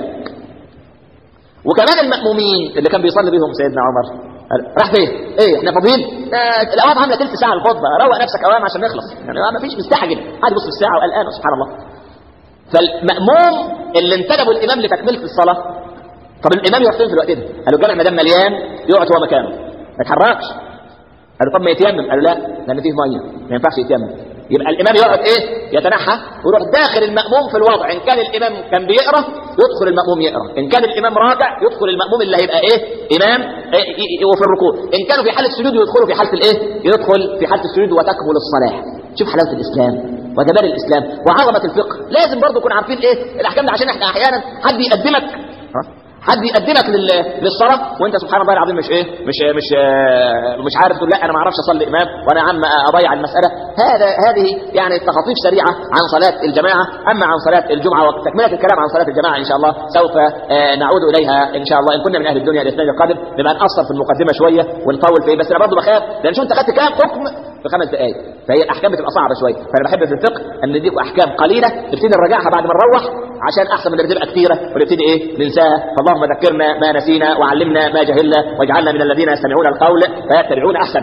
وكمان المأمومين اللي كان بيصلي بيهم سيدنا عمر راح فين؟ ايه احنا فاضيين؟ آه الاوقات عامله ثلث ساعه الخطبه روق نفسك اوام عشان نخلص يعني ما فيش مستعجل قاعد يبص في الساعه وقلقان سبحان الله فالمأموم اللي انتدبوا الامام لتكمله الصلاه طب الامام يقف فين في الوقت ده؟ قالوا الجامع ما دام مليان يقعد هو مكانه ما يتحركش قالوا طب ما يتيمم قالوا لا لان فيه ميه ما ينفعش يتيمم يبقى الامام يقعد ايه يتنحى ويروح داخل الماموم في الوضع ان كان الامام كان بيقرا يدخل الماموم يقرا ان كان الامام راكع يدخل الماموم اللي هيبقى ايه امام إيه وفي الركوع ان كانوا في حاله السجود يدخلوا في حاله الايه يدخل في حاله السجود وتكمل الصلاه شوف حلاوه الاسلام وجمال الاسلام وعظمه الفقه لازم برضه نكون عارفين ايه الاحكام دي عشان احنا احيانا حد يقدمك حد يقدمك لل... للصلاه وانت سبحان الله العظيم مش ايه مش مش آه مش عارف تقول لا انا ما اعرفش اصلي امام وانا عم اضيع المساله هذا هذه يعني تخاطيف سريعه عن صلاه الجماعه اما عن صلاه الجمعه وتكمله الكلام عن صلاه الجماعه ان شاء الله سوف آه نعود اليها ان شاء الله ان كنا من اهل الدنيا الاثنين القادم نبقى نقصر في المقدمه شويه ونطول في بس انا برضه بخاف لان شو انت خدت كام حكم في خمس دقائق فهي الاحكام بتبقى صعبه شويه فانا بحب في الفقه ان نديكم احكام قليله نبتدي نراجعها بعد ما نروح عشان احسن من اللي بتبقى كثيره ونبتدي ايه ننساها فاللهم ذكرنا ما نسينا وعلمنا ما جهلنا واجعلنا من الذين يستمعون القول فيتبعون احسنه